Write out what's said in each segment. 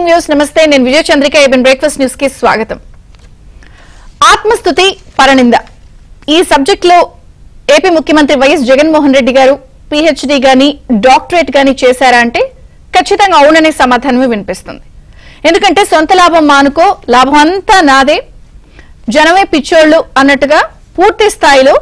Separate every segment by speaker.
Speaker 1: Breaking news నమస్తే నేను Vijaya Chandrika ABN breakfast news కి స్వాగతం ఆత్మస్థుతి పరనింద ఈ సబ్జెక్ట్ లో ఏపీ ముఖ్యమంత్రి వైఎస్ జగన్మోహన్ రెడ్డి గారు పిహెచ్డి గాని డాక్టరేట్ గాని చేశారా అంటే ఖచ్చితంగా అవుననే సమాధానమే వినిపిస్తుంది ఎందుకంటే సొంత లాభం మానుకో లాభం అంతా నాదే జనమే పిచ్చోళ్ళు అన్నట్టుగా పూర్తి స్థాయిలో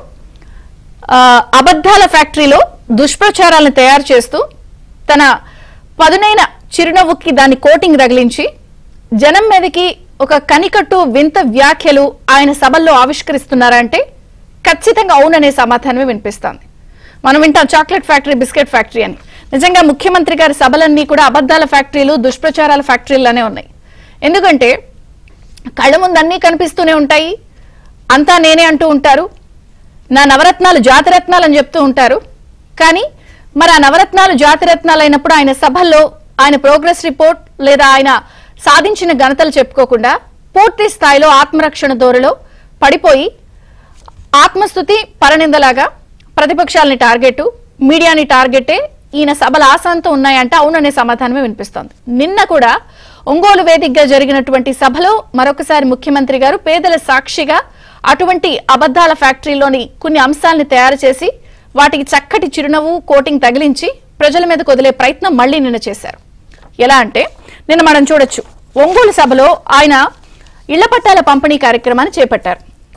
Speaker 1: ఆ, అబద్ధాల ఫ్యాక్టరీలో దుష్ప్రచారాలను తయారు చేస్తూ తన పదునైన చిరునవ్వుకి దాన్ని కోటింగ్ తగిలించి జనం మీదకి ఒక కనికట్టు వింత వ్యాఖ్యలు ఆయన సభల్లో ఆవిష్కరిస్తున్నారంటే ఖచ్చితంగా అవుననే సమాధానమే వినిపిస్తోంది మనం వింటాం చాక్లెట్ ఫ్యాక్టరీ బిస్కెట్ ఫ్యాక్టరీ అని నిజంగా ముఖ్యమంత్రి గారి సభలన్నీ కూడా అబద్ధాల ఫ్యాక్టరీలు దుష్ప్రచారాల ఫ్యాక్టరీలనే ఉన్నాయి ఎందుకంటే కళ్ళ ముందు అన్నీ కనిపిస్తూనే ఉంటాయి అంతా నేనే అంటూ ఉంటారు నా నవరత్నాలు జాతిరత్నాలు అని చెప్తూ ఉంటారు కానీ మరి ఆ నవరత్నాలు జాతిరత్నాలు అయినప్పుడు ఆయన సభల్లో ఆయన ప్రోగ్రెస్ రిపోర్ట్ లేదా ఆయన సాధించిన ఘనతలు చెప్పుకోకుండా పూర్తి స్థాయిలో ఆత్మరక్షణ దోరలో పడిపోయి ఆత్మస్థుతి పరనిందలాగా ప్రతిపక్షాలని టార్గెట్ మీడియాని టార్గెటే ఈయన సభలు ఆశాంతం ఉన్నాయంటే అవుననే సమాధానమే వినిపిస్తోంది నిన్న కూడా ఒంగోలు వేదికగా జరిగినటువంటి సభలో మరొకసారి ముఖ్యమంత్రి గారు పేదల సాక్షిగా అటువంటి అబద్ధాల ఫ్యాక్టరీలోని కొన్ని అంశాలను తయారు చేసి వాటికి చక్కటి చిరునవ్వు కోటింగ్ తగిలించి ప్రజల మీద వదిలే ప్రయత్నం మళ్లీ నిన్న చేశారు ఎలా అంటే నిన్న మనం చూడొచ్చు ఒంగోలు సభలో ఆయన ఇళ్ల పట్టాల పంపిణీ కార్యక్రమాన్ని చేపట్టారు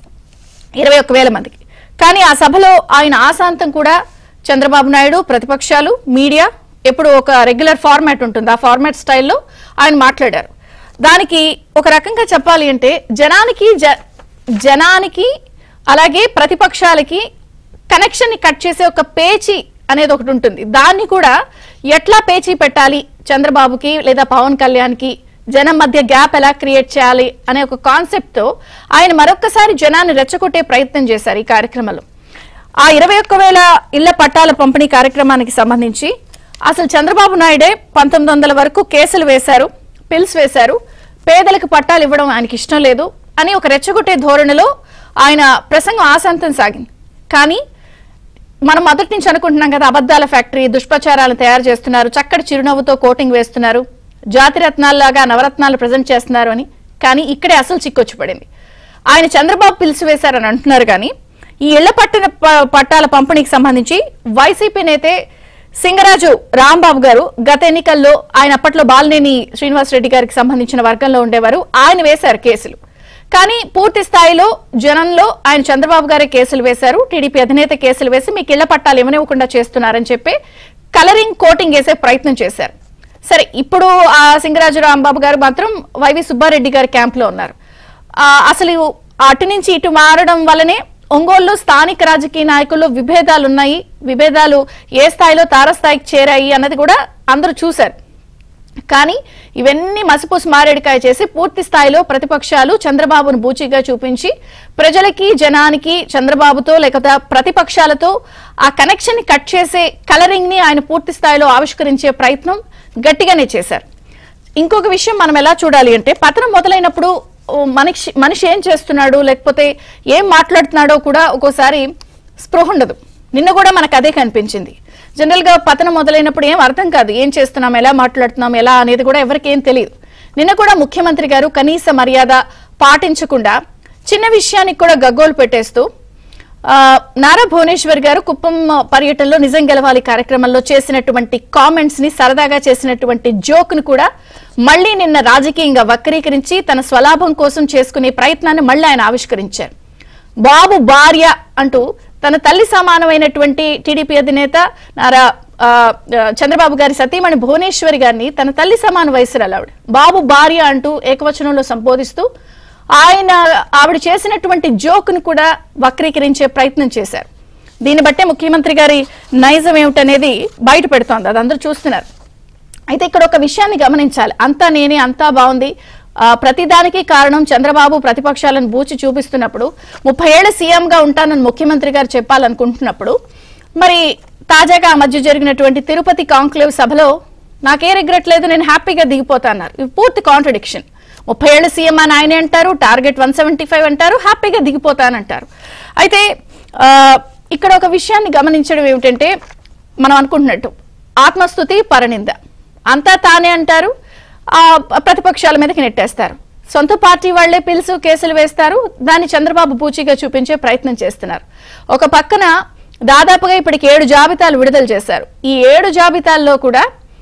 Speaker 1: ఇరవై ఒక్క వేల మందికి కానీ ఆ సభలో ఆయన ఆశాంతం కూడా చంద్రబాబు నాయుడు ప్రతిపక్షాలు మీడియా ఎప్పుడు ఒక రెగ్యులర్ ఫార్మాట్ ఉంటుంది ఆ ఫార్మాట్ స్టైల్లో ఆయన మాట్లాడారు దానికి ఒక రకంగా చెప్పాలి అంటే జనానికి జ- జనానికి అలాగే ప్రతిపక్షాలకి కనెక్షన్ ని కట్ చేసే ఒక పేచి అనేది ఒకటి ఉంటుంది దాన్ని కూడా ఎట్లా పేచీ పెట్టాలి చంద్రబాబుకి లేదా పవన్ కళ్యాణ్కి జనం మధ్య గ్యాప్ ఎలా క్రియేట్ చేయాలి అనే ఒక కాన్సెప్ట్ తో ఆయన మరొక్కసారి జనాన్ని రెచ్చగొట్టే ప్రయత్నం చేశారు ఈ కార్యక్రమంలో ఆ ఇరవై ఒక్క వేల ఇళ్ల పట్టాల పంపిణీ కార్యక్రమానికి సంబంధించి అసలు చంద్రబాబు నాయుడే పంతొమ్మిది వందల వరకు కేసులు వేశారు పిల్స్ వేశారు పేదలకు పట్టాలు ఇవ్వడం ఆయనకి ఇష్టం లేదు అని ఒక రెచ్చగొట్టే ధోరణిలో ఆయన ప్రసంగం ఆశాంతం సాగింది కానీ మనం మొదటి నుంచి అనుకుంటున్నాం కదా అబద్ధాల ఫ్యాక్టరీ దుష్ప్రచారాలు తయారు చేస్తున్నారు చక్కటి చిరునవ్వుతో కోటింగ్ వేస్తున్నారు జాతి రత్నాల్లాగా నవరత్నాలు ప్రజెంట్ చేస్తున్నారు అని కానీ ఇక్కడే అసలు చిక్కొచ్చి పడింది ఆయన చంద్రబాబు పిలిచి వేశారని అంటున్నారు కానీ ఈ ఇళ్ల పట్టిన ప- పట్టాల పంపిణీకి సంబంధించి వైసీపీ నేతే సింగరాజు రాంబాబు గారు గత ఎన్నికల్లో ఆయన అప్పట్లో బాలినేని శ్రీనివాసరెడ్డి గారికి సంబంధించిన వర్గంలో ఉండేవారు ఆయన వేశారు కేసులు కానీ పూర్తి స్థాయిలో జనంలో ఆయన చంద్రబాబు గారే కేసులు వేశారు టీడీపీ అధినేత కేసులు వేసి మీకు ఇళ్ల పట్టాలు ఇవ్వనివ్వకుండా చేస్తున్నారని చెప్పి కలరింగ్ కోటింగ్ వేసే ప్రయత్నం చేశారు సరే ఇప్పుడు ఆ సింగరాజు రాంబాబు గారు మాత్రం వైవి సుబ్బారెడ్డి గారి క్యాంప్ లో ఉన్నారు ఆ, అసలు అటు నుంచి ఇటు మారడం వల్లనే ఒంగోలులో స్థానిక రాజకీయ నాయకుల్లో విభేదాలు ఉన్నాయి విభేదాలు ఏ స్థాయిలో తారస్థాయికి చేరాయి అన్నది కూడా అందరూ చూశారు కానీ ఇవన్నీ మసిపూసి మారేడికాయ చేసి పూర్తి స్థాయిలో ప్రతిపక్షాలు చంద్రబాబును బూచిగా చూపించి ప్రజలకి జనానికి చంద్రబాబుతో లేకపోతే ప్రతిపక్షాలతో ఆ కనెక్షన్ ని కట్ చేసే కలరింగ్ ని ఆయన పూర్తి స్థాయిలో ఆవిష్కరించే ప్రయత్నం గట్టిగానే చేశారు ఇంకొక విషయం మనం ఎలా చూడాలి అంటే పతనం మొదలైనప్పుడు ఓ మనిషి మనిషి ఏం చేస్తున్నాడు లేకపోతే ఏం మాట్లాడుతున్నాడో కూడా ఒక్కోసారి స్పృహ ఉండదు నిన్న కూడా మనకు అదే కనిపించింది జనరల్ గా పతనం మొదలైనప్పుడు ఏం అర్థం కాదు ఏం చేస్తున్నాం ఎలా మాట్లాడుతున్నాం ఎలా అనేది కూడా ఎవరికి ఏం తెలియదు నిన్న కూడా ముఖ్యమంత్రి గారు కనీస మర్యాద పాటించకుండా చిన్న విషయానికి కూడా గగ్గోలు పెట్టేస్తూ ఆ, నారా భువనేశ్వర్ గారు కుప్పం పర్యటనలో నిజం గెలవాలి కార్యక్రమంలో చేసినటువంటి కామెంట్స్ ని సరదాగా చేసినటువంటి జోక్ ను కూడా మళ్ళీ నిన్న రాజకీయంగా వక్రీకరించి తన స్వలాభం కోసం చేసుకునే ప్రయత్నాన్ని మళ్ళీ ఆయన ఆవిష్కరించారు బాబు భార్య అంటూ తన తల్లి సమానమైనటువంటి టీడీపీ అధినేత నారా ఆ, ఆ, చంద్రబాబు గారి సతీమణి భువనేశ్వరి గారిని తన తల్లి సమాన వయసురాలు ఆవిడ బాబు భార్య అంటూ ఏకవచనంలో సంబోధిస్తూ ఆయన ఆవిడ చేసినటువంటి జోక్ను కూడా వక్రీకరించే ప్రయత్నం చేశారు దీన్ని బట్టే ముఖ్యమంత్రి గారి నైజం ఏమిటనేది బయట పెడుతోంది అది అందరూ చూస్తున్నారు అయితే ఇక్కడ ఒక విషయాన్ని గమనించాలి అంతా నేనే అంతా బాగుంది ఆ, ప్రతిదానికి కారణం చంద్రబాబు ప్రతిపక్షాలను బూచి చూపిస్తున్నప్పుడు ముప్పై ఏళ్ల సీఎంగా ఉంటానని ముఖ్యమంత్రి గారు చెప్పాలనుకుంటున్నప్పుడు మరి తాజాగా ఆ మధ్య జరిగినటువంటి తిరుపతి కాంక్లేవ్ సభలో నాకే రిగ్రెట్ లేదు నేను హ్యాపీగా దిగిపోతా అన్నారు ఇది పూర్తి కాంట్రడిక్షన్ ముప్పై ఏళ్ళు సీఎం అని ఆయన అంటారు టార్గెట్ వన్ సెవెంటీ ఫైవ్ అంటారు హ్యాపీగా దిగిపోతానంటారు అయితే ఆ, ఇక్కడ ఒక విషయాన్ని గమనించడం ఏమిటంటే మనం అనుకుంటున్నట్టు ఆత్మస్థుతి పరనింద అంతా తానే అంటారు ఆ ప్రతిపక్షాల మీదకి నెట్టేస్తారు సొంత పార్టీ వాళ్లే పిలుసు కేసులు వేస్తారు దాన్ని చంద్రబాబు పూచిగా చూపించే ప్రయత్నం చేస్తున్నారు ఒక పక్కన దాదాపుగా ఇప్పటికి ఏడు జాబితాలు విడుదల చేశారు ఈ ఏడు జాబితాల్లో కూడా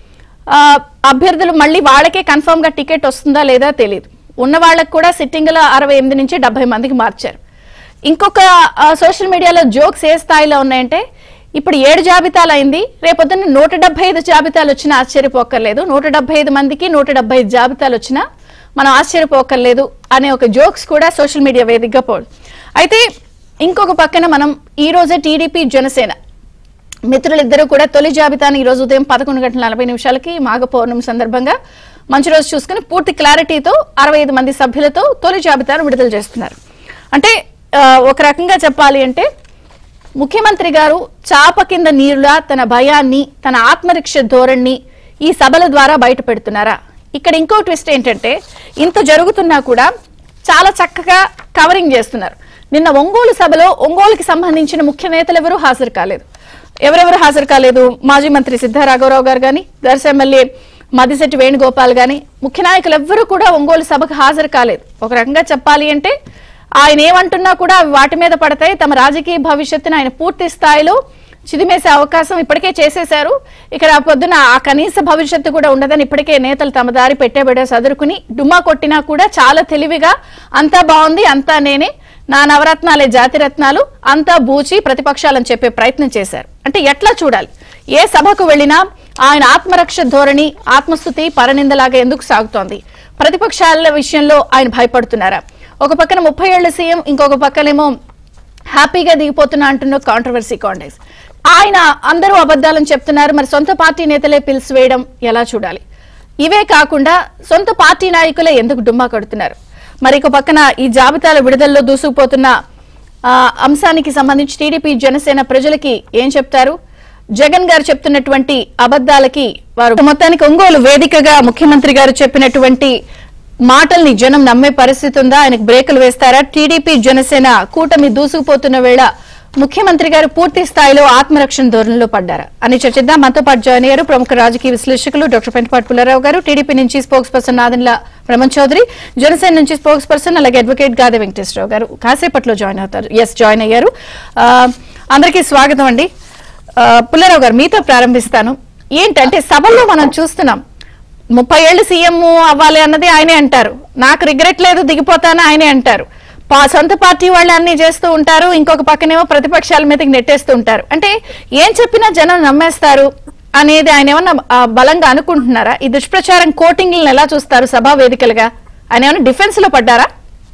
Speaker 1: ఆ, అభ్యర్థులు మళ్ళీ వాళ్ళకే కన్ఫర్మ్ గా టికెట్ వస్తుందా లేదా తెలియదు ఉన్న వాళ్ళకి కూడా సిట్టింగ్ల అరవై ఎనిమిది నుంచి డెబ్బై మందికి మార్చారు ఇంకొక ఆ, సోషల్ మీడియాలో జోక్స్ ఏ స్థాయిలో ఉన్నాయంటే ఇప్పుడు ఏడు జాబితాలు అయింది రేపొద్దున్న నూట డెబ్బై ఐదు జాబితాలు వచ్చినా ఆశ్చర్యపోక్కర్లేదు నూట డెబ్బై ఐదు మందికి నూట డెబ్బై ఐదు జాబితాలు వచ్చినా మనం ఆశ్చర్యపోక్కర్లేదు అనే ఒక జోక్స్ కూడా సోషల్ మీడియా వేదికగా పోదు అయితే ఇంకొక పక్కన మనం ఈ రోజే టీడీపీ జనసేన మిత్రులిద్దరూ కూడా తొలి జాబితాని ఈ రోజు ఉదయం పదకొండు గంటల నలభై నిమిషాలకి మాఘ పౌర్ణమి సందర్భంగా మంచి రోజు చూసుకుని పూర్తి క్లారిటీతో అరవై ఐదు మంది సభ్యులతో తొలి జాబితాను విడుదల చేస్తున్నారు అంటే ఆ, ఒక రకంగా చెప్పాలి అంటే ముఖ్యమంత్రి గారు చాప కింద నీరులా తన భయాన్ని తన ఆత్మరక్ష ధోరణి ఈ సభల ద్వారా బయట పెడుతున్నారా ఇక్కడ ఇంకో ట్విస్ట్ ఏంటంటే ఇంత జరుగుతున్నా కూడా చాలా చక్కగా కవరింగ్ చేస్తున్నారు నిన్న ఒంగోలు సభలో ఒంగోలుకి సంబంధించిన ముఖ్య నేతలు ఎవరూ హాజరు కాలేదు ఎవరెవరు హాజరు కాలేదు మాజీ మంత్రి సిద్ధారాఘవరావు గారు కానీ దర్శ ఎమ్మెల్యే మదిశెట్టి వేణుగోపాల్ గాని ముఖ్య నాయకులు ఎవ్వరూ కూడా ఒంగోలు సభకు హాజరు కాలేదు ఒక రకంగా చెప్పాలి అంటే ఆయన ఏమంటున్నా కూడా అవి వాటి మీద పడతాయి తమ రాజకీయ భవిష్యత్తును ఆయన పూర్తి స్థాయిలో చిదిమేసే అవకాశం ఇప్పటికే చేసేశారు ఇక్కడ పొద్దున ఆ కనీస భవిష్యత్తు కూడా ఉండదని ఇప్పటికే నేతలు తమ దారి పెట్టేబడే సదురుకుని డుమ్మా కొట్టినా కూడా చాలా తెలివిగా అంతా బాగుంది అంతా నేనే నా నవరత్నాలే జాతిరత్నాలు అంతా బూచి ప్రతిపక్షాలని చెప్పే ప్రయత్నం చేశారు అంటే ఎట్లా చూడాలి ఏ సభకు వెళ్ళినా ఆయన ఆత్మరక్ష ధోరణి ఆత్మస్థుతి పరనిందలాగా ఎందుకు సాగుతోంది ప్రతిపక్షాల విషయంలో ఆయన భయపడుతున్నారా ఒక పక్కన ముప్పై ఏళ్ల సీఎం ఇంకొక పక్కనేమో హ్యాపీగా దిగిపోతున్నా అంటున్న కాంట్రవర్సీ కాండెక్స్ ఆయన అందరూ అబద్ధాలని చెప్తున్నారు మరి సొంత పార్టీ నేతలే పిలిచి వేయడం ఎలా చూడాలి ఇవే కాకుండా సొంత పార్టీ నాయకులే ఎందుకు డుమ్మా కడుతున్నారు మరి ఒక పక్కన ఈ జాబితాల విడుదలలో దూసుకుపోతున్న ఆ, అంశానికి సంబంధించి టీడీపీ జనసేన ప్రజలకి ఏం చెప్తారు జగన్ గారు చెప్తున్నటువంటి అబద్ధాలకి వారు మొత్తానికి ఒంగోలు వేదికగా ముఖ్యమంత్రి గారు చెప్పినటువంటి మాటల్ని జనం నమ్మే పరిస్థితి ఉందా ఆయనకు బ్రేకులు వేస్తారా టీడీపీ జనసేన కూటమి దూసుకుపోతున్న వేళ ముఖ్యమంత్రి గారు పూర్తి స్థాయిలో ఆత్మరక్షణ ధోరణిలో పడ్డారా అని చర్చిద్దాం మనతో పాటు జాయిన్ అయ్యారు ప్రముఖ రాజకీయ విశ్లేషకులు డాక్టర్ పెంటపాటి పుల్లారావు గారు టీడీపీ నుంచి స్పోక్స్ పర్సన్ నాదన్ల బ్రహ్మన్ చౌదరి జనసేన నుంచి స్పోక్స్ పర్సన్ అలాగే అడ్వకేట్ గాదే వెంకటేశ్వరరావు గారు కాసేపట్లో జాయిన్ అవుతారు ఎస్ జాయిన్ అయ్యారు ఆ, అందరికీ స్వాగతం అండి ఆ, పుల్లారావు గారు మీతో ప్రారంభిస్తాను ఏంటంటే సభల్లో మనం చూస్తున్నాం ముప్పై ఏళ్ళు సీఎం అవ్వాలి అన్నది ఆయనే అంటారు నాకు రిగ్రెట్ లేదు దిగిపోతాను ఆయనే అంటారు పా- సొంత పార్టీ వాళ్ళు అన్ని చేస్తూ ఉంటారు ఇంకొక పక్కనేమో ప్రతిపక్షాల మీదకి నెట్టేస్తూ ఉంటారు అంటే ఏం చెప్పినా జనం నమ్మేస్తారు అనేది ఆయన ఏమన్నా ఆ, బలంగా అనుకుంటున్నారా ఈ దుష్ప్రచారం కోటింగ్లను ఎలా చూస్తారు సభా వేదికలుగా ఆయన ఏమన్నా డిఫెన్స్ లో పడ్డారా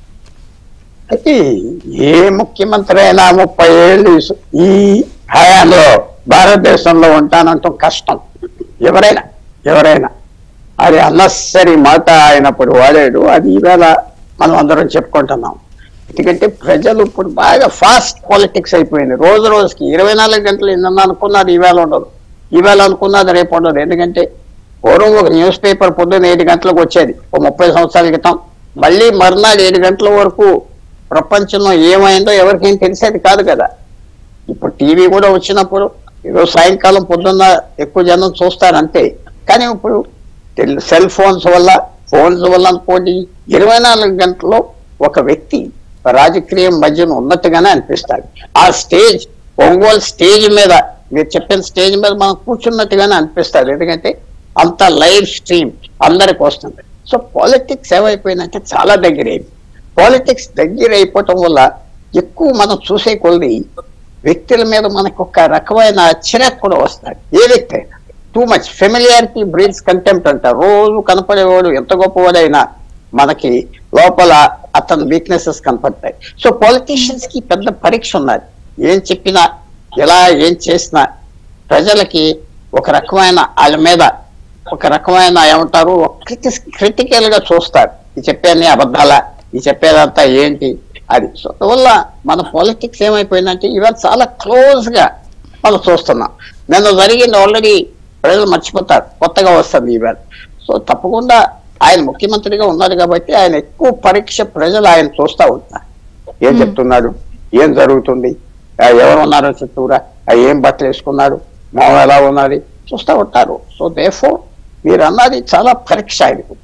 Speaker 2: అయితే ఏ ముఖ్యమంత్రి అయినా ముప్పై ఏళ్ళు ఈ- ఈ హయాంలో భారతదేశంలో ఉంటానంటాం కష్టం ఎవరైనా ఎవరైనా అది అన్నెసరీ మాట అయినప్పుడు వాడాడు అది ఈవేళ మనం అందరం చెప్పుకుంటున్నాం ఎందుకంటే ప్రజలు ఇప్పుడు బాగా ఫాస్ట్ పాలిటిక్స్ అయిపోయింది రోజు రోజుకి ఇరవై నాలుగు గంటలు నిన్న అనుకున్నది ఈవేళ ఉండదు ఈవేళ అనుకున్నది రేపు ఉండదు ఎందుకంటే పూర్వం ఒక న్యూస్ పేపర్ పొద్దున్న ఏడు గంటలకు వచ్చేది ఒక ముప్పై సంవత్సరాల క్రితం మళ్ళీ మర్నాడు ఏడు గంటల వరకు ప్రపంచంలో ఏమైందో ఎవరికేం తెలిసేది కాదు కదా ఇప్పుడు టీవీ కూడా వచ్చినప్పుడు ఏదో సాయంకాలం పొద్దున్న ఎక్కువ జనం చూస్తారు అంతే కానీ ఇప్పుడు టెల్- సెల్ ఫోన్స్ వల్ల ఫోన్స్ వల్ల అనుకోండి ఇరవై నాలుగు గంటల్లో ఒక వ్యక్తి రాజకీయం మధ్యన ఉన్నట్టుగానే అనిపిస్తాడు ఆ స్టేజ్ ఒంగోలు స్టేజ్ మీద మీరు చెప్పిన స్టేజ్ మీద మనం కూర్చున్నట్టుగానే అనిపిస్తుంది ఎందుకంటే అంత లైవ్ స్ట్రీమ్ అందరికి వస్తుంది సో పాలిటిక్స్ ఏమైపోయిందంటే చాలా దగ్గర అయింది పాలిటిక్స్ దగ్గర అయిపోవటం వల్ల ఎక్కువ మనం చూసే కొద్ది వ్యక్తుల మీద మనకు ఒక రకమైన చిరాకు కూడా వస్తాడు ఏ వ్యక్తి అయినా too much familiarity breeds contempt అంటారు రోజు కనపడేవాడు ఎంత గొప్పవాడైనా మనకి లోపల అతని వీక్నెసెస్ కనపడతాయి సో పాలిటీషియన్స్ కి పెద్ద పరీక్ష ఉన్నది ఏం చెప్పినా ఎలా ఏం చేసినా ప్రజలకి ఒక రకమైన వాళ్ళ మీద ఒక రకమైన ఏమంటారు క్రిటికల్ గా చూస్తారు ఈ చెప్పేది అబద్ధాలా ఈ చెప్పేదంతా ఏంటి అది సో అందువల్ల మన పాలిటిక్స్ ఏమైపోయిందంటే ఇవాళ చాలా క్లోజ్ గా మనం చూస్తున్నాం నిన్న జరిగింది ఆల్రెడీ ప్రజలు మర్చిపోతారు కొత్తగా వస్తుంది ఈవేళ సో తప్పకుండా ఆయన ముఖ్యమంత్రిగా ఉన్నారు కాబట్టి ఆయన ఎక్కువ పరీక్ష ప్రజలు ఆయన చూస్తూ ఉంటారు ఏం చెప్తున్నాడు ఏం జరుగుతుంది ఆ, ఎవరు ఉన్నారో చుట్టూరా ఆ, ఏం బట్టలు వేసుకున్నాడు మొహం ఎలా ఉన్నది చూస్తూ ఉంటారు సో దేఫో మీరు అన్నది చాలా పరీక్ష ఇది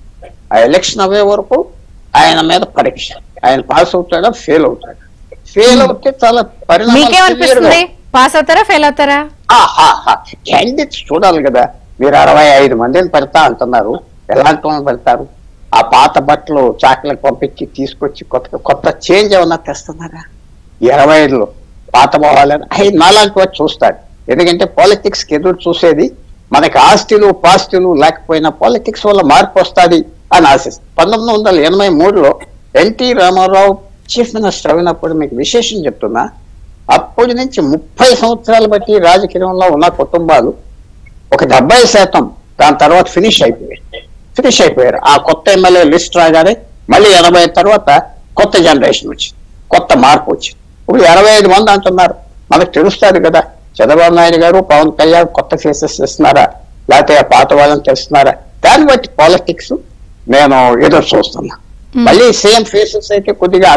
Speaker 2: ఆ ఎలక్షన్ అవ్వే వరకు ఆయన మీద పరీక్ష ఆయన పాస్ అవుతాడా ఫెయిల్ అవుతాడా ఫెయిల్ అవుతే చాలా పరిణామాలు severe
Speaker 1: మీకేమనిపిస్తుంది
Speaker 2: గా
Speaker 1: పాస్ అవుతారా ఫెయిల్ అవుతారా
Speaker 2: క్యాండిడేట్స్ చూడాలి కదా మీరు అరవై ఐదు మందిని పెడతా అంటున్నారు ఎలాంటి వాళ్ళని పెడతారు ఆ పాత బట్టలు చాకలకు పంపించి తీసుకొచ్చి కొత్త కొత్త చేంజ్ ఏమన్నా తెస్తున్నారా ఇరవై ఐదులో పాత మొహాలని అవి నాలాంటి వాడు చూస్తాడు ఎందుకంటే పాలిటిక్స్ కి ఎదురు చూసేది మనకి ఆస్తులు పాస్తులు లేకపోయినా పాలిటిక్స్ వల్ల మార్పు వస్తుంది అని ఆశిస్తుంది పంతొమ్మిది వందల ఎనభై మూడులో ఎన్టీ రామారావు చీఫ్ మినిస్టర్ అయినప్పుడు మీకు విశేషం చెప్తున్నా అప్పటి నుంచి ముప్పై సంవత్సరాలు బట్టి రాజకీయంలో ఉన్న కుటుంబాలు ఒక డెబ్బై శాతం దాని తర్వాత ఫినిష్ అయిపోయాయి ఫినిష్ అయిపోయారు ఆ కొత్త ఎమ్మెల్యే లిస్ట్ రాగానే మళ్ళీ ఎనభై తర్వాత కొత్త జనరేషన్ వచ్చింది కొత్త మార్పు వచ్చింది ఇప్పుడు ఇరవై ఐదు మంది అంటున్నారు మనకు తెలుస్తుంది కదా చంద్రబాబు నాయుడు గారు పవన్ కళ్యాణ్ కొత్త ఫేసెస్ ఇస్తున్నారా లేకపోతే ఆ పాత వాళ్ళని తెలుస్తున్నారా దాన్ని బట్టి పాలిటిక్స్ నేను ఎదురు చూస్తున్నా మళ్ళీ సేమ్ ఫేసెస్ అయితే కొద్దిగా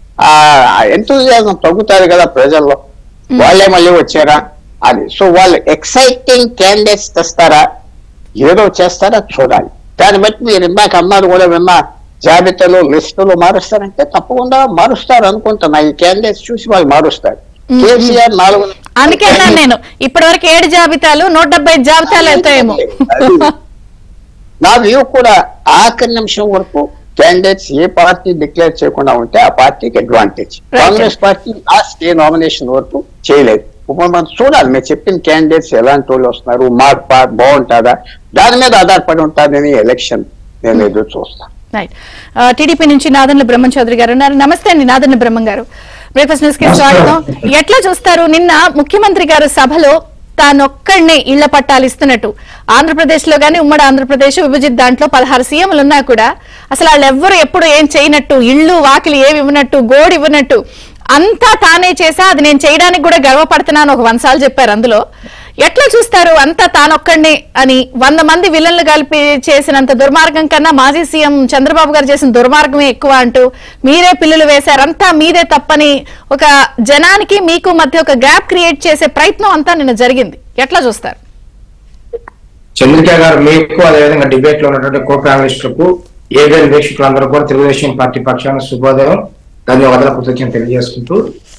Speaker 2: ఎంతూజియాజం తగ్గుతారు కదా ప్రజల్లో వాళ్ళే మళ్ళీ వచ్చారా అది సో వాళ్ళు ఎక్సైటింగ్ క్యాండిడేట్స్ తెస్తారా ఏదో చేస్తారా చూడాలి దాన్ని బట్టి మీరు ఇందాక అన్నారు కూడా విన్నా జాబితాలు లిస్టులు మారుస్తారంటే తప్పకుండా మారుస్తారు అనుకుంటున్నా ఈ క్యాండిడేట్స్ చూసి వాళ్ళు మారుస్తారు కేసీఆర్ నాలుగు
Speaker 1: అందుకే అన్నాను నేను ఇప్పటి వరకు ఏడు జాబితాలు నూట డెబ్బై ఐదు జాబితాలు అవుతాయేమో
Speaker 2: అది నా వ్యూ కూడా ఆఖరి నిమిషం వరకు క్యాండిడేట్స్ ఏ పార్టీ డిక్లేర్ చేయకుండా ఉంటే ఆ పార్టీకి అడ్వాంటేజ్ కాంగ్రెస్ పార్టీ లాస్ట్ ఏ నామినేషన్ వరకు చేయలేదు ఇప్పుడు మనం చూడాలి మీరు చెప్పిన క్యాండిడేట్స్ ఎలాంటి వాళ్ళు వస్తున్నారు మార్క్ పార్ట్ బాగుంటుందా దాని మీద ఆధారపడి ఉంటుందని ఎలక్షన్ నేను ఎదురు చూస్తాను
Speaker 1: రైట్ టీడీపీ నుంచి నాదన్ల బ్రహ్మం చౌదరి గారు ఉన్నారు నమస్తే అండి నాదన్ల బ్రహ్మం గారు బ్రేక్ఫాస్ట్ న్యూస్ కి స్వాగతం ఎట్లా చూస్తారు నిన్న ముఖ్యమంత్రి గారు సభలో తానొక్కడినే ఇళ్ల పట్టాలు ఇస్తున్నట్టు ఆంధ్రప్రదేశ్ లో గానీ ఉమ్మడి ఆంధ్రప్రదేశ్ విభజిత్ దాంట్లో పదహారు సీఎంలు ఉన్నా కూడా అసలు వాళ్ళు ఎవ్వరు ఎప్పుడు ఏం చేయనట్టు ఇళ్ళు వాకిలి ఏమి ఇవ్వనట్టు గోడు ఇవ్వనట్టు అంతా తానే చేసా అది నేను చేయడానికి కూడా గర్వపడుతున్నాను ఒక వంశాలు చెప్పారు అందులో ఎట్లా చూస్తారు అంతా తానొక్కడిని అని వంద మంది విలన్లు కలిపి చేసినంత దుర్మార్గం కన్నా మాజీ సీఎం చంద్రబాబు గారు చేసిన దుర్మార్గమే ఎక్కువ అంటూ మీరే పిల్లలు వేశారు అంతా మీదే తప్పని ఒక జనానికి మీకు మధ్య ఒక గ్యాప్ క్రియేట్ చేసే ప్రయత్నం అంతా నిన్న జరిగింది ఎట్లా చూస్తారు
Speaker 3: చంద్రిక గారు మీకు అదేవిధంగా డిబేట్ లో ఉన్నటువంటి కో ప్యానలిస్టులకు ఏబిఎన్ వీక్షకులందరూ కూడా తెలుగుదేశం పార్టీ పక్షాన శుభోదయం ధన్యవాదాలు కృతజ్ఞత తెలియజేసుకుంటూ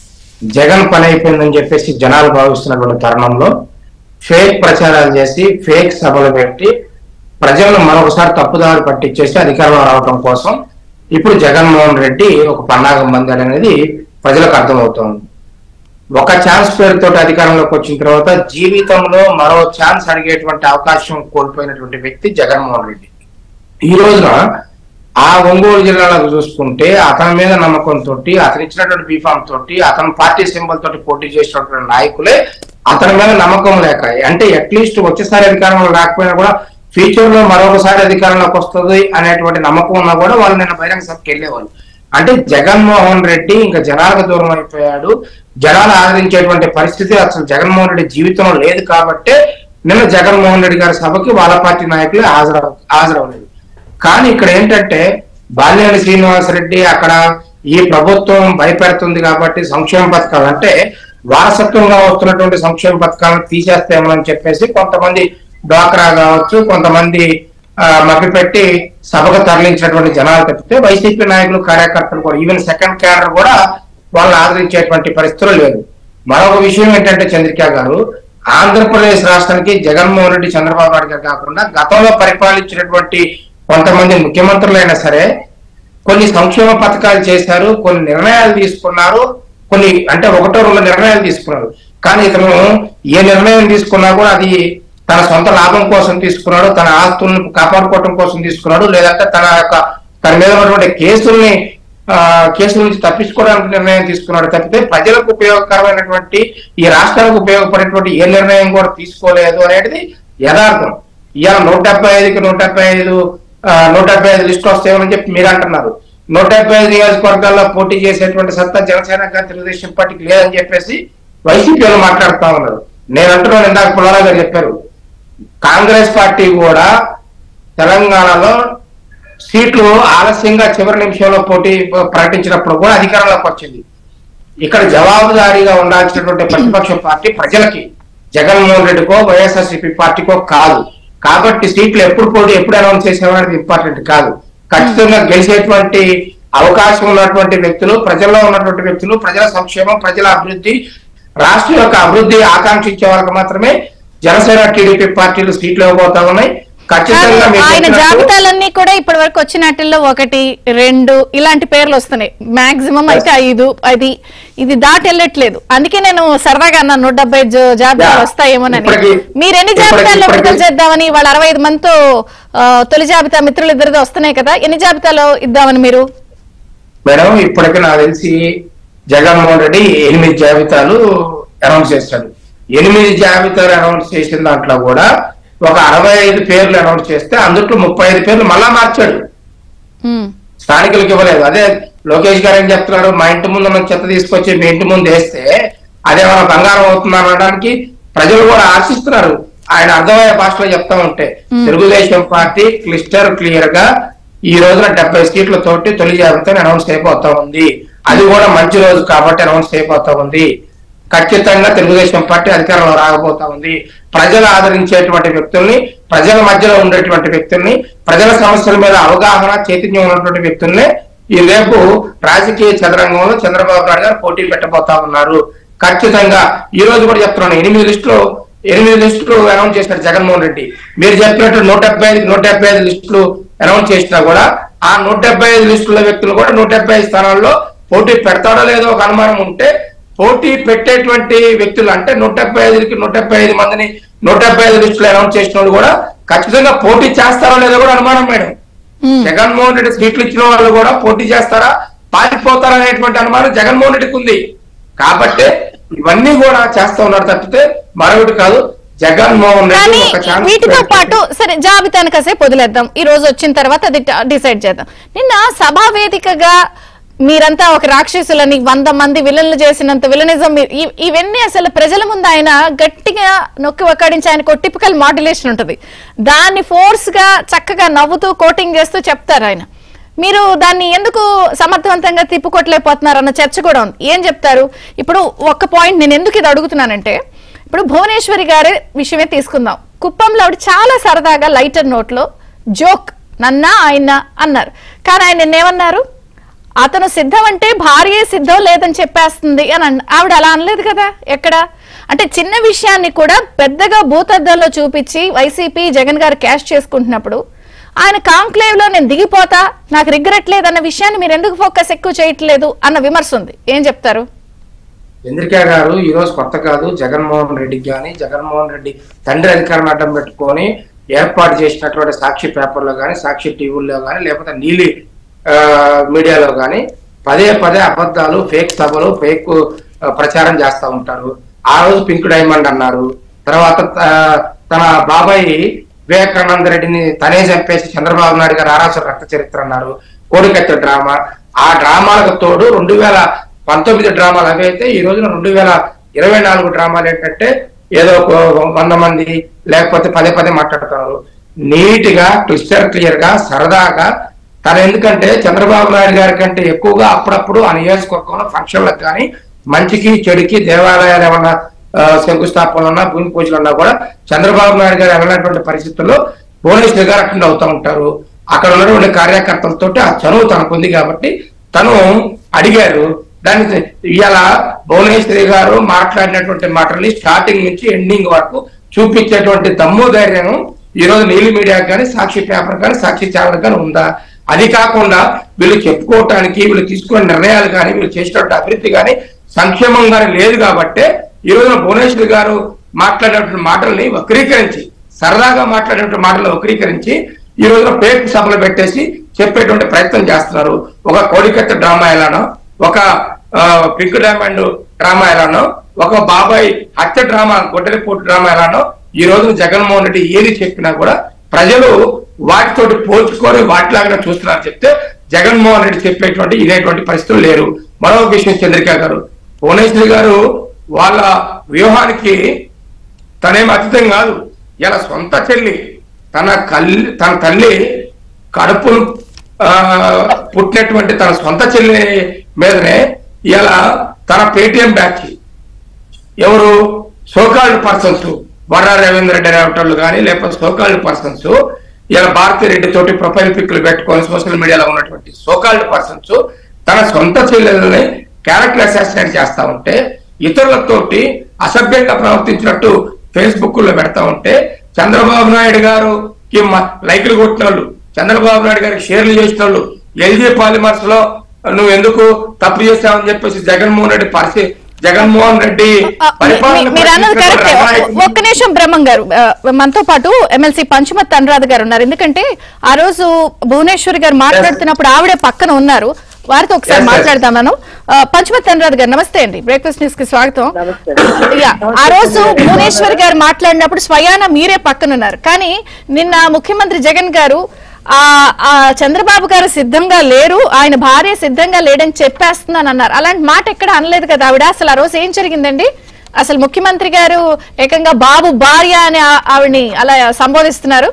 Speaker 3: జగన్ పని అయిపోయిందని చెప్పేసి జనాలు భావిస్తున్నటువంటి తరుణంలో ఫేక్ ప్రచారాలు చేసి ఫేక్ సభలు పెట్టి ప్రజలను మరొకసారి తప్పుదారి పట్టించేసి అధికారంలో రావడం కోసం ఇప్పుడు జగన్మోహన్ రెడ్డి ఒక పన్నాగం మంది అనేది ప్రజలకు అర్థమవుతోంది ఒక ఛాన్స్ పేరుతో అధికారంలోకి వచ్చిన తర్వాత జీవితంలో మరో ఛాన్స్ అడిగేటువంటి అవకాశం కోల్పోయినటువంటి వ్యక్తి జగన్మోహన్ రెడ్డి ఈ రోజున ఆ ఒంగోలు జిల్లాలో చూసుకుంటే అతని మీద నమ్మకంతో అతను ఇచ్చినటువంటి బీఫామ్ తోటి అతని పార్టీ సింబల్ తోటి పోటీ చేసినటువంటి నాయకులే అతని మీద నమ్మకం లేక అంటే అట్లీస్ట్ వచ్చేసారి అధికారంలో రాకపోయినా కూడా ఫ్యూచర్ లో మరొకసారి అధికారంలోకి వస్తుంది అనేటువంటి నమ్మకం ఉన్నా కూడా వాళ్ళు నిన్న బహిరంగ సభకి వెళ్ళేవాళ్ళు అంటే జగన్మోహన్ రెడ్డి ఇంకా జనాలకు దూరం అయిపోయాడు జనాలు ఆదరించేటువంటి పరిస్థితి అసలు జగన్మోహన్ రెడ్డి జీవితంలో లేదు కాబట్టే నిన్న జగన్మోహన్ రెడ్డి గారి సభకి వాళ్ళ పార్టీ నాయకులు హాజరవ హాజరవలేదు కానీ ఇక్కడ ఏంటంటే బాలినేని శ్రీనివాసరెడ్డి అక్కడ ఈ ప్రభుత్వం భయపెడుతుంది కాబట్టి సంక్షేమ పథకాలు అంటే వారసత్వంగా వస్తున్నటువంటి సంక్షేమ పథకాలను తీసేస్తామని చెప్పేసి కొంతమంది డ్వాక్రా కావచ్చు కొంతమంది ఆ, మభ్యపెట్టి సభకు తరలించినటువంటి జనాలు తప్పితే వైసీపీ నాయకులు కార్యకర్తలు కూడా ఈవెన్ సెకండ్ క్యాడర్ కూడా వాళ్ళని ఆదరించేటువంటి పరిస్థితులు లేదు మరొక విషయం ఏంటంటే చంద్రిక గారు ఆంధ్రప్రదేశ్ రాష్ట్రానికి జగన్మోహన్ రెడ్డి చంద్రబాబు నాయుడు గారు కాకుండా గతంలో పరిపాలించినటువంటి కొంతమంది ముఖ్యమంత్రులైనా సరే కొన్ని సంక్షేమ పథకాలు చేశారు కొన్ని నిర్ణయాలు తీసుకున్నారు కొన్ని అంటే ఒకటో రెండు నిర్ణయాలు తీసుకున్నారు కానీ ఇతను ఏ నిర్ణయం తీసుకున్నా కూడా అది తన సొంత లాభం కోసం తీసుకున్నాడు తన ఆస్తులను కాపాడుకోవడం కోసం తీసుకున్నాడు లేదంటే తన యొక్క తన మీద ఉన్నటువంటి కేసుల్ని ఆ, కేసుల నుంచి తప్పించుకోవడానికి నిర్ణయం తీసుకున్నాడు తప్పితే ప్రజలకు ఉపయోగకరమైనటువంటి ఈ రాష్ట్రానికి ఉపయోగపడేటువంటి ఏ నిర్ణయం కూడా తీసుకోలేదు అనేది యథార్థం ఇవాళ నూట డెబ్బై ఐదుకి నూట డెబ్బై ఐదు ఆ, నూట డెబ్బై ఐదు లిస్ట్ వస్తాయని చెప్పి మీరు అంటున్నారు నూట డెబ్బై ఐదు నియోజకవర్గాల్లో పోటీ చేసేటువంటి సత్తా జనసేన కానీ తెలుగుదేశం పార్టీకి లేదని చెప్పేసి వైసీపీ వాళ్ళు మాట్లాడుతా ఉన్నారు నేను అంటున్నాను ఇందాక పుల్లారావు గారు చెప్పారు కాంగ్రెస్ పార్టీ కూడా తెలంగాణలో సీట్లు ఆలస్యంగా చివరి నిమిషంలో పోటీ ప్రకటించినప్పుడు కూడా అధికారంలోకి వచ్చింది ఇక్కడ జవాబుదారీగా ఉండాల్సినటువంటి ప్రతిపక్ష పార్టీ ప్రజలకి జగన్మోహన్ రెడ్డికో వైఎస్ఆర్సీపీ పార్టీకో కాదు కాబట్టి సీట్లు ఎప్పుడు పోటీ ఎప్పుడు అనౌన్స్ చేసేవారు ఇంపార్టెంట్ కాదు ఖచ్చితంగా గెలిచేటువంటి అవకాశం ఉన్నటువంటి వ్యక్తులు ప్రజల్లో ఉన్నటువంటి వ్యక్తులు ప్రజల సంక్షేమం ప్రజల అభివృద్ధి రాష్ట్రం యొక్క అభివృద్ధి ఆకాంక్షించే వాళ్ళకి మాత్రమే జనసేన టీడీపీ పార్టీలు సీట్లు ఇవ్వబోతా ఉన్నాయి ఖచ్చితంగా మీరు
Speaker 1: ఆయన
Speaker 3: చెప్పినట్టు-
Speaker 1: జాబితాలన్నీ కూడా ఇప్పటి వరకు వచ్చినట్లో ఒకటి రెండు ఇలాంటి పేర్లు వస్తున్నాయి మాక్సిమం అయితే ఐదు అది ఇది దాటి వెళ్ళట్లేదు అందుకే నేను సరదాగా అన్నా నూట డెబ్బై జ- జాబితాలు
Speaker 3: యా.
Speaker 1: వస్తాయేమోనని
Speaker 3: ఇప్పటికి-
Speaker 1: మీరు ఎన్ని
Speaker 3: ఇప్పటికి-
Speaker 1: జాబితాల్లో
Speaker 3: ఇప్పటికి-
Speaker 1: విడుదల చేద్దామని వాళ్ళ అరవై ఐదు మందితో ఆ, తొలి జాబితా మిత్రులు ఇద్దరిది వస్తున్నాయి కదా ఎన్ని జాబితాలో ఇద్దామని మీరు
Speaker 3: మేడం ఇప్పటికి నాకు తెలిసి జగన్మోహన్ రెడ్డి ఎనిమిది జాబితాలు అనౌన్స్ చేశాడు ఎనిమిది జాబితాలు అనౌన్స్ చేసిన దాంట్లో కూడా ఒక అరవై ఐదు పేర్లు అనౌన్స్ చేస్తే అందులో ముప్పై ఐదు పేర్లు మళ్ళా మార్చాడు
Speaker 1: ఉమ్,
Speaker 3: స్థానికులకు ఇవ్వలేదు అదే లోకేష్ గారు ఏం చెప్తున్నారు మా ఇంటి ముందు ఉన్న చెత్త తీసుకొచ్చి మీ ఇంటి ముందు వేస్తే అదేమైనా బంగారం అవుతుందని అనడానికి ప్రజలు కూడా ఆశిస్తున్నారు ఆయన అర్థమయ్యే భాషలో చెప్తా ఉంటే తెలుగుదేశం పార్టీ క్లిస్టర్ క్లియర్ గా ఈ రోజున డెబ్బై సీట్ల తోటి తొలి జాబితాని అనౌన్స్ అయిపోతా ఉంది అది కూడా మంచి రోజు కాబట్టి అనౌన్స్ అయిపోతా ఉంది ఖచ్చితంగా తెలుగుదేశం పార్టీ అధికారంలో రాకపోతా ఉంది ప్రజలు ఆదరించేటువంటి వ్యక్తుల్ని ప్రజల మధ్యలో ఉండేటువంటి వ్యక్తుల్ని ప్రజల సమస్యల మీద అవగాహన చైతన్యం ఉన్నటువంటి వ్యక్తుల్ని ఈ రేపు రాజకీయ చదరంగంలో చంద్రబాబు నాయుడు గారు పోటీ పెట్టబోతా ఉన్నారు ఖచ్చితంగా ఈ రోజు కూడా చెప్తున్నాను ఎనిమిది లిస్టులు ఎనిమిది లిస్టులు అనౌన్స్ చేశారు జగన్మోహన్ రెడ్డి మీరు చెప్పినట్టు నూట డెబ్బై ఐదు నూట డెబ్బై ఐదు లిస్టులు అనౌన్స్ చేసినా కూడా ఆ నూట డెబ్బై ఐదు లిస్టుల వ్యక్తులు కూడా నూట డెబ్బై ఐదు స్థానాల్లో పోటీ పెడతాడో లేదో ఒక అనుమానం ఉంటే పోటీ పెట్టేటువంటి వ్యక్తులు అంటే నూట డెబ్బై ఐదుకి నూట డెబ్బై ఐదు మందిని నూట డెబ్బై ఐదు లిస్టులు అనౌన్స్ చేసిన వాళ్ళు కూడా ఖచ్చితంగా పోటీ చేస్తారో లేదో కూడా అనుమానం మేడం
Speaker 1: ఉమ్.
Speaker 3: జగన్మోహన్ రెడ్డి సీట్లు ఇచ్చిన వాళ్ళు కూడా పోటీ చేస్తారా పారిపోతారా అనేటువంటి అనుమానం జగన్మోహన్ రెడ్డికి ఉంది కాబట్టి ఇవన్నీ కూడా చేస్తా ఉన్నారు తప్పితే మరొకటి కాదు జగన్మోహన్ రెడ్డి
Speaker 1: కానీ
Speaker 3: ఒక ఛాన్స్
Speaker 1: వీటితో
Speaker 3: పెడితే-
Speaker 1: పాటు సరే జాబితాను కాసేపు వదిలేద్దాం ఈ రోజు వచ్చిన తర్వాత అది డిసైడ్ చేద్దాం నిన్న సభా వేదికగా మీరంతా ఒక రాక్షసులని వంద మంది విలన్లు చేసినంత విలనిజం మీ- ఇ- ఇవన్నీ అసలు ప్రజల ముందు ఆయన గట్టిగా నొక్కి ఒక్కడించి ఆయన టిపికల్ మాడ్యులేషన్ ఉంటుంది దాన్ని ఫోర్స్ గా చక్కగా నవ్వుతూ కోటింగ్ చేస్తూ చెప్తారు ఆయన మీరు దాన్ని ఎందుకు సమర్థవంతంగా తిప్పుకోట్లేకపోతున్నారు అన్న చర్చ కూడా ఉంది ఏం చెప్తారు ఇప్పుడు ఒక్క పాయింట్ నేను ఎందుకు ఇది అడుగుతున్నానంటే ఇప్పుడు భువనేశ్వరి గారి విషయమే తీసుకుందాం కుప్పంలో ఆవిడ చాలా సరదాగా లైటర్ నోట్లో జోక్ నన్న ఆయన అన్నారు కానీ ఆయన నిన్నేమన్నారు అతను సిద్ధం అంటే భార్యే సిద్ధం లేదని చెప్పేస్తుంది అని అన్న ఆవిడ అలా అనలేదు కదా ఎక్కడ అంటే చిన్న విషయాన్ని కూడా పెద్దగా భూతద్దంలో చూపించి వైసీపీ జగన్ గారు క్యాష్ చేసుకుంటున్నప్పుడు ఆయన కాంక్లేవ్ లో నేను దిగిపోతా నాకు రిగ్రెట్ లేదన్న విషయాన్ని మీరు ఎందుకు ఫోకస్ ఎక్కువ చేయట్లేదు అన్న విమర్శ ఉంది ఏం చెప్తారు
Speaker 3: చంద్రిక గారు ఈ రోజు కొత్త కాదు జగన్మోహన్ రెడ్డికి కానీ జగన్మోహన్ రెడ్డి తండ్రి అధికారం అడ్డం పెట్టుకొని ఏర్పాటు చేసినటువంటి సాక్షి పేపర్లో కానీ సాక్షి టీవీల్లో కానీ లేకపోతే నీలి ఆ, మీడియాలో కానీ పదే పదే అబద్ధాలు ఫేక్ సభలు ఫేక్ ఆ, ప్రచారం చేస్తా ఉంటారు ఆ రోజు పింక్ డైమండ్ అన్నారు తర్వాత ఆ, తన బాబాయ్ వివేకానంద రెడ్డిని తనే చంపేసి చంద్రబాబు నాయుడు గారు ఆరాసుల రక్త చరిత్ర అన్నారు కోడికత్త డ్రామా ఆ డ్రామాలకు తోడు రెండు వేల పంతొమ్మిది డ్రామాలు అవి అయితే ఈ రోజున రెండు వేల ఇరవై నాలుగు డ్రామాలు ఏంటంటే ఏదో ఒక వంద మంది లేకపోతే పదే పదే మాట్లాడుతున్నారు నీట్ గా క్లిస్టర్ క్లియర్ గా సరదాగా తను ఎందుకంటే చంద్రబాబు నాయుడు గారి కంటే ఎక్కువగా అప్పుడప్పుడు ఆ నియోజకవర్గంలో ఫంక్షన్లకు కానీ మంచికి చెడుకి దేవాలయాలు ఏమన్నా ఆ, శంకుస్థాపనలు ఉన్నా భూమి పూజలు ఉన్నా కూడా చంద్రబాబు నాయుడు గారు వెళ్ళినటువంటి పరిస్థితుల్లో భువనేశ్వర్ గారు అటెండ్ అవుతూ ఉంటారు అక్కడ ఉన్నటువంటి కార్యకర్తలతో ఆ చనువు తనకు ఉంది కాబట్టి తను అడిగారు దాన్ని ఇవాళ భువనేశ్వరి గారు మాట్లాడినటువంటి మాటల్ని స్టార్టింగ్ నుంచి ఎండింగ్ వరకు చూపించేటువంటి దమ్ము ధైర్యం ఈ రోజు నీలి మీడియాకి కానీ సాక్షి పేపర్ కానీ సాక్షి ఛానల్ కానీ ఉందా అది కాకుండా వీళ్ళు చెప్పుకోవటానికి వీళ్ళు తీసుకున్న నిర్ణయాలు కానీ వీళ్ళు చేసినటువంటి అభివృద్ధి కానీ సంక్షేమం కానీ లేదు కాబట్టే ఈ రోజున భువనేశ్వరి గారు మాట్లాడినటువంటి మాటల్ని వక్రీకరించి సరదాగా మాట్లాడినటువంటి మాటలు వక్రీకరించి ఈ రోజున పేరు సభలు పెట్టేసి చెప్పేటువంటి ప్రయత్నం చేస్తున్నారు ఒక కోడికత్త డ్రామా ఎలానో ఒక ఆ, పింక్ డైమండ్ డ్రామా ఎలానో ఒక బాబాయ్ హత్య డ్రామా గొడ్డలిపోటు డ్రామా ఎలానో ఈ రోజు జగన్మోహన్ రెడ్డి ఏది చెప్పినా కూడా ప్రజలు వాటితోటి పోల్చుకొని వాటిలాగానే చూస్తున్నారు చెప్తే జగన్మోహన్ రెడ్డి చెప్పేటువంటి ఇదేటువంటి పరిస్థితులు లేరు మరో విషయం చంద్రిక గారు భువనేశ్వరి గారు వాళ్ళ వ్యూహానికి తనేం అతీతం కాదు ఇలా సొంత చెల్లి తన కల్లి తన తల్లి కడుపు ఆ, పుట్టినటువంటి తన సొంత చెల్లి మీదనే ఇలా తన పేటిఎం బ్యాచ్ ఎవరు సోకాల్డ్ పర్సన్స్ వర రవీంద్ర రెడ్డి అనేటోళ్ళు కానీ లేకపోతే సోకాల్డ్ పర్సన్స్ ఇలా భారతీ రెడ్డి తోటి ప్రొఫైల్ పిక్లు పెట్టుకొని సోషల్ మీడియాలో ఉన్నటువంటి సోకాల్డ్ పర్సన్స్ తన సొంత చెల్లెలని క్యారెక్టర్ అసాసినేట్ చేస్తా ఉంటే ఇతరులతోటి అసభ్యంగా ప్రవర్తించినట్టు ఫేస్బుక్ లో పెడతా ఉంటే చంద్రబాబు నాయుడు గారుకి మ- లైకులు కొట్టిన వాళ్ళు చంద్రబాబు నాయుడు గారికి షేర్లు చేసిన వాళ్ళు ఎల్జీ పాలిమర్స్ లో నువ్వు ఎందుకు తప్పు చేస్తావని చెప్పేసి జగన్మోహన్ రెడ్డి పరిస్థితి జగన్మోహన్ రెడ్డి
Speaker 1: ఆ,
Speaker 3: పరిపాలన
Speaker 1: మీ- మీరు అన్నది
Speaker 3: ప్రశ్నించిన
Speaker 1: కరెక్ట్
Speaker 3: రమణాయకుడు-
Speaker 1: ఒక్క నిమిషం బ్రహ్మం గారు ఆ, మనతో పాటు ఎమ్మెల్సీ పంచమత్ అనురాధ గారు ఉన్నారు ఎందుకంటే ఆ రోజు భువనేశ్వరి గారు మాట్లాడుతున్నప్పుడు ఆవిడే పక్కన ఉన్నారు వారితో ఒకసారి
Speaker 3: Yes, yes.
Speaker 1: మాట్లాడదామను ఆ, పంచమత్ అనురాధ గారు నమస్తే అండి బ్రేక్ఫాస్ట్ న్యూస్ కి స్వాగతం
Speaker 4: నమస్తే.
Speaker 1: యా, ఆ రోజు భువనేశ్వరి గారు మాట్లాడినప్పుడు స్వయాన మీరే పక్కన ఉన్నారు కానీ నిన్న ముఖ్యమంత్రి జగన్ గారు ఆ ఆ చంద్రబాబు గారు సిద్ధంగా లేరు ఆయన భార్య సిద్ధంగా లేడని చెప్పేస్తున్నాను అన్నారు అలాంటి మాట ఎక్కడ అనలేదు కదా ఆవిడ అసలు ఆ రోజు ఏం జరిగిందండి అసలు ముఖ్యమంత్రి గారు ఏకంగా బాబు భార్య అని ఆ- ఆవిడని అలా సంబోధిస్తున్నారు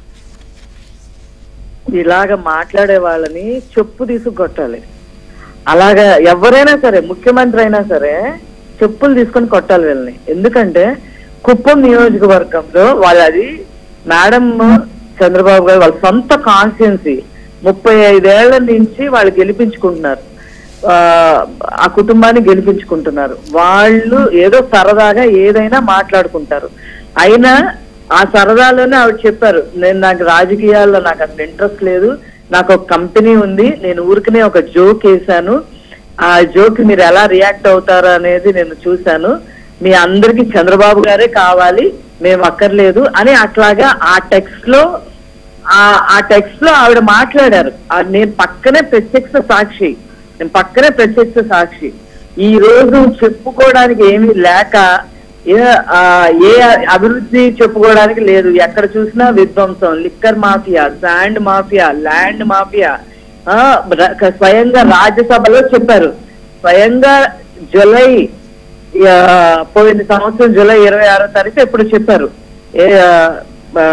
Speaker 4: ఇలాగ మాట్లాడే వాళ్ళని చెప్పు తీసుకొట్టాలి అలాగా ఎవరైనా సరే ముఖ్యమంత్రి అయినా సరే చెప్పులు తీసుకొని కొట్టాలి వీళ్ళని ఎందుకంటే కుప్పం నియోజకవర్గంలో వాళ్ళది మేడం చంద్రబాబు గారు వాళ్ళ సొంత కాన్స్టిట్యున్సీ ముప్పై ఐదేళ్ల నుంచి వాళ్ళు గెలిపించుకుంటున్నారు ఆ, ఆ కుటుంబాన్ని గెలిపించుకుంటున్నారు వాళ్ళు ఏదో సరదాగా ఏదైనా మాట్లాడుకుంటారు అయినా ఆ సరదాలోనే ఆవిడ చెప్పారు నేను నాకు రాజకీయాల్లో నాకు అసలు ఇంట్రెస్ట్ లేదు నాకు ఒక కంపెనీ ఉంది నేను ఊరికనే ఒక జోక్ వేసాను ఆ జోక్ మీరు ఎలా రియాక్ట్ అవుతారు అనేది నేను చూశాను మీ అందరికి చంద్రబాబు గారే కావాలి మేము అక్కర్లేదు అని అట్లాగా ఆ టెక్స్ట్ లో ఆ ఆ టెక్స్ట్ లో ఆవిడ మాట్లాడారు ఆ నేను పక్కనే ప్రత్యక్ష సాక్షి నేను పక్కనే ప్రత్యక్ష సాక్షి ఈ రోజు చెప్పుకోవడానికి ఏమీ లేక ఏ ఆ, ఏ అభివృద్ధి చెప్పుకోవడానికి లేదు ఎక్కడ చూసినా విధ్వంసం liquor mafia sand mafia land mafia ఆ, ర- స్వయంగా రాజ్యసభలో చెప్పారు స్వయంగా జులై ఆ, పోయిన సంవత్సరం జూలై ఇరవై ఆరో తారీఖు ఎప్పుడు చెప్పారు ఏ ఆ, ఆ,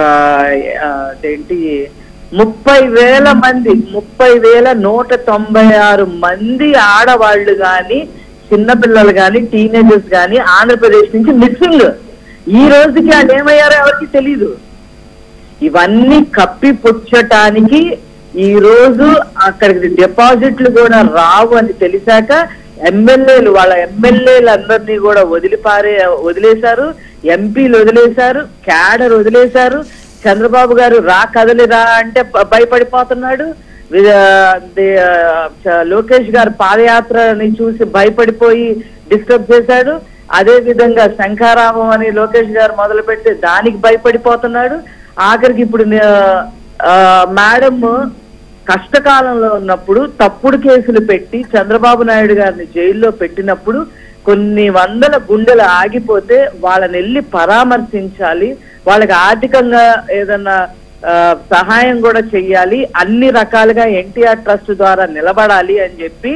Speaker 4: అదేంటి ముప్పై వేల మంది ముప్పై వేల నూట తొంభై ఆరు మంది ఆడవాళ్ళు గాని చిన్నపిల్లలు గాని టీనేజర్స్ గాని ఆంధ్రప్రదేశ్ నుంచి మిస్సింగ్ ఈ రోజుకి వాళ్ళు ఏమయ్యారో ఎవరికి తెలీదు ఇవన్నీ కప్పిపుచ్చటానికి ఈ రోజు అక్కడికి డిపాజిట్లు కూడా రావు అని తెలిసాక ఎమ్మెల్యేలు వాళ్ళ ఎమ్మెల్యేలు అందరినీ కూడా వదిలిపారే వదిలేశారు ఎంపీలు వదిలేశారు క్యాడర్ వదిలేశారు చంద్రబాబు గారు రా కదలిరా అంటే ప- భయపడిపోతున్నాడు వి- ఆ, ది- ఆ, చ- లోకేష్ గారు పాదయాత్రని చూసి భయపడిపోయి డిస్టర్బ్ చేశాడు అదే విధంగా శంఖారామం అని లోకేష్ గారు మొదలుపెట్టి దానికి భయపడిపోతున్నాడు ఆఖరికి ఇప్పుడు నే- ఆ, మేడం కష్టకాలంలో ఉన్నప్పుడు తప్పుడు కేసులు పెట్టి చంద్రబాబు నాయుడు గారిని జైల్లో పెట్టినప్పుడు కొన్ని వందల గుండెలు ఆగిపోతే వాళ్ళని వెళ్ళి పరామర్శించాలి వాళ్ళకి ఆర్థికంగా ఏదన్నా ఆ, సహాయం కూడా చెయ్యాలి అన్ని రకాలుగా ఎన్టీఆర్ ట్రస్ట్ ద్వారా నిలబడాలి అని చెప్పి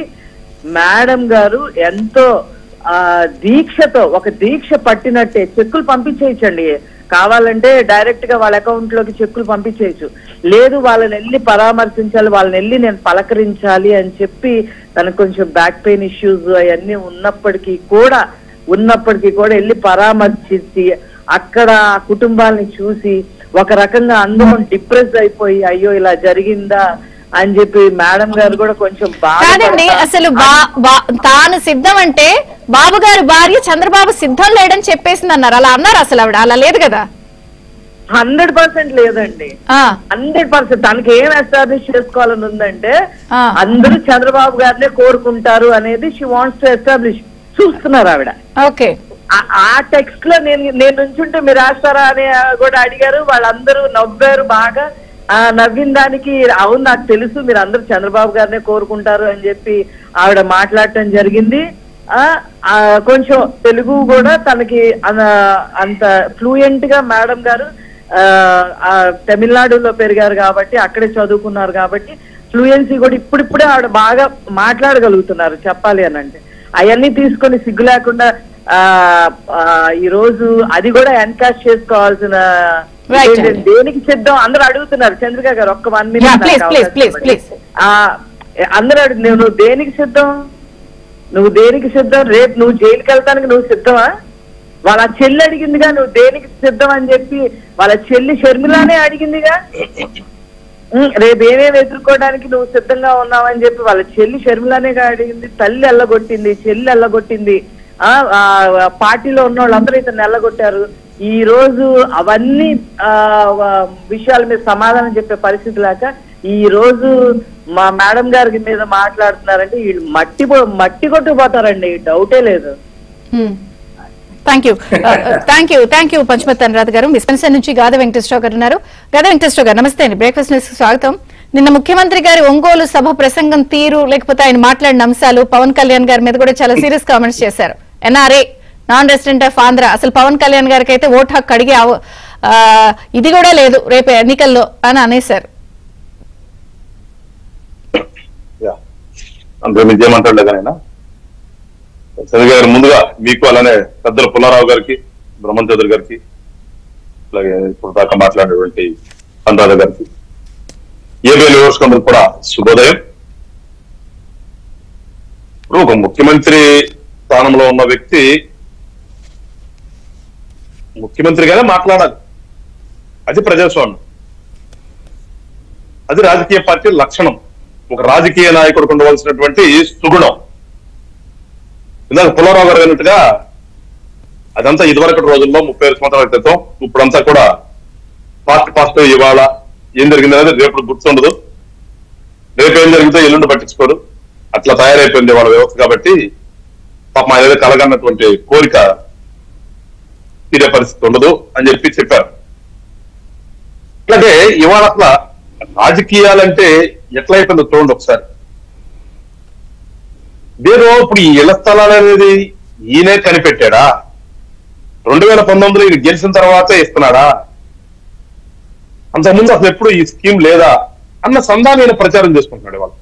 Speaker 4: మేడం గారు ఎంతో ఆ దీక్షతో ఒక దీక్ష పట్టినట్టే చెక్కులు పంపించేయచ్చండి కావాలంటే డైరెక్ట్ గా వాళ్ళ అకౌంట్ లోకి చెక్కులు పంపించేయచ్చు లేదు వాళ్ళని వెళ్ళి పరామర్శించాలి వాళ్ళని వెళ్ళి నేను పలకరించాలి అని చెప్పి తనకు కొంచెం బ్యాక్ పెయిన్ ఇష్యూస్ అవన్నీ ఉన్నప్పటికీ కూడా ఉన్నప్పటికీ కూడా వెళ్ళి పరామర్శించి అక్కడ ఆ కుటుంబాలని చూసి ఒక రకంగా అందరం డిప్రెస్ అయిపోయి అయ్యో ఇలా జరిగిందా అని చెప్పి మేడం గారు కూడా కొంచెం
Speaker 1: కాదండి
Speaker 4: బాధ
Speaker 1: అసలు బా- బా- తాను సిద్ధం అంటే బాబు గారి భార్య చంద్రబాబు సిద్ధం లేడని చెప్పేసింది అన్నారు అలా అన్నారు అసలు ఆవిడ అలా లేదు కదా
Speaker 4: హండ్రెడ్ పర్సెంట్ లేదండి
Speaker 1: ఆ
Speaker 4: హండ్రెడ్ పర్సెంట్ తనకి ఏం ఎస్టాబ్లిష్ చేసుకోవాలని ఉందంటే
Speaker 1: ఆ.
Speaker 4: అందరూ చంద్రబాబు గారినే కోరుకుంటారు అనేది షీ వాంట్స్ టు ఎస్టాబ్లిష్ చూస్తున్నారు ఆవిడ
Speaker 1: ఓకే
Speaker 4: ఆ- ఆ టెక్స్ట్ లో నేను నేను నుంచుంటే మీరు రాస్తారా అని కూడా అడిగారు వాళ్ళందరూ నవ్వారు బాగా ఆ నవ్విన దానికి అవును నాకు తెలుసు మీరు అందరూ చంద్రబాబు గారినే కోరుకుంటారు అని చెప్పి ఆవిడ మాట్లాడటం జరిగింది ఆ ఆ, కొంచెం తెలుగు కూడా తనకి అన- అంత ఫ్లూయెంట్ గా మేడం గారు ఆ, ఆ, తమిళనాడులో పెరిగారు కాబట్టి అక్కడే చదువుకున్నారు కాబట్టి ఫ్లూయెన్సీ కూడా ఇప్పుడిప్పుడే ఆవిడ బాగా మాట్లాడగలుగుతున్నారు చెప్పాలి అని అంటే అవన్నీ తీసుకొని సిగ్గు లేకుండా ఆ ఆ, ఈ రోజు అది కూడా ఎన్కాష్ చేసుకోవాల్సిన
Speaker 1: Right,
Speaker 4: ఏంటంటే
Speaker 1: అండి.
Speaker 4: దేనికి సిద్ధం అందరూ అడుగుతున్నారు చంద్రిక గారు ఒక్క one
Speaker 1: Yeah, please, please, please,
Speaker 4: minute
Speaker 1: please.
Speaker 4: అందరూ అడుగు నువ్వు నువ్వు దేనికి సిద్ధం నువ్వు దేనికి సిద్ధం రేపు నువ్వు జైలుకి వెళ్తానికి నువ్వు సిద్ధమా వాళ్ళ చెల్లి అడిగిందిగా నువ్వు దేనికి సిద్ధం అని చెప్పి వాళ్ళ చెల్లి షర్మిలానే అడిగిందిగా ఉం, రేపు ఏమేమి ఎదుర్కోవడానికి నువ్వు సిద్ధంగా ఉన్నావని చెప్పి వాళ్ళ చెల్లి షర్మిలానేగా అడిగింది తల్లి ఎల్లగొట్టింది చెల్లి ఎల్లగొట్టింది ఆ ఆ, పార్టీలో ఉన్న వాళ్ళందరూ ఇతను ఎల్లగొట్టారు ఈ రోజు అవన్నీ ఆ ఆ, విషయాల మీద సమాధానం చెప్పే పరిస్థితి లేక ఈ రోజు మా మేడం గారి మీద మాట్లాడుతున్నారంటే వీళ్ళు మట్టి పో- మట్టి కొట్టుకుపోతారండి డౌటే లేదు
Speaker 1: thank you thank you thank you పంచమత్ అనురాధ గారు మిస్పెన్సర్ నుంచి గాద వెంకటేశ్వరరావు గారు ఉన్నారు గాద వెంకటేశ్వరరావు గారు నమస్తే అండి బ్రేక్ఫాస్ట్ న్యూస్ కి స్వాగతం నిన్న ముఖ్యమంత్రి గారి ఒంగోలు సభ ప్రసంగం తీరు లేకపోతే ఆయన మాట్లాడిన అంశాలు పవన్ కళ్యాణ్ గారి మీద కూడా చాలా సీరియస్ కామెంట్స్ చేశారు NRA non resident of Andhra అసలు పవన్ కళ్యాణ్ గారికి అయితే ఓటు హక్కు అడిగే అవ- ఆ, ఇది కూడా లేదు రేపు ఎన్నికల్లో అని అనేశారు
Speaker 5: యా. అందులో మీకు ఏమంటాడు కానీ చంద్ర గారు ముందుగా మీకు అలానే పెద్దల పుల్లారావు గారికి బ్రహ్మం చౌదరి గారికి అలాగే ఇప్పుడు దాకా మాట్లాడినటువంటి అనురాధ గారికి ఏబిఎల్ నియోజకవర్గం కూడా శుభోదయం ఇప్పుడు ఒక ముఖ్యమంత్రి స్థానంలో ఉన్న వ్యక్తి ముఖ్యమంత్రిగానే మాట్లాడాలి అది ప్రజాస్వామ్యం అది రాజకీయ పార్టీ లక్షణం ఒక రాజకీయ నాయకుడికి ఉండవలసినటువంటి సుగుణం ఇందాక పుల్లారావు గారు అన్నట్టుగా అదంతా ఇదివరకటి రోజుల్లో ముప్పై ఐదు సంవత్సరాల క్రితం ఇప్పుడంతా కూడా పాస్ట్ పాస్ట్ ఇవాళ ఏం జరిగింది అనేది రేపు గుర్తుండదు రేపు ఏం జరిగితే ఎల్లుండి పట్టించుకోరు అట్లా తయారైపోయింది వాళ్ళ వ్యవస్థ కాబట్టి పాప మా ఏదో కలగన్నటువంటి కోరిక తీరే పరిస్థితి ఉండదు అని చెప్పి చెప్పారు అట్లాగే ఇవాళ అసలు రాజకీయాలంటే ఎట్లా అయిపోయిందో చూడండి ఒకసారి నేను ఇప్పుడు ఈ ఇళ్ల స్థలాలు అనేది ఈయనే కనిపెట్టాడా రెండు వేల పంతొమ్మిదిలో ఈయన గెలిచిన తర్వాతే ఇస్తున్నాడా అంతకుముందు అసలు ఎప్పుడు ఈ స్కీమ్ లేదా అన్న సందాన్ని ఈయన ప్రచారం చేసుకుంటున్నాడు వాళ్ళు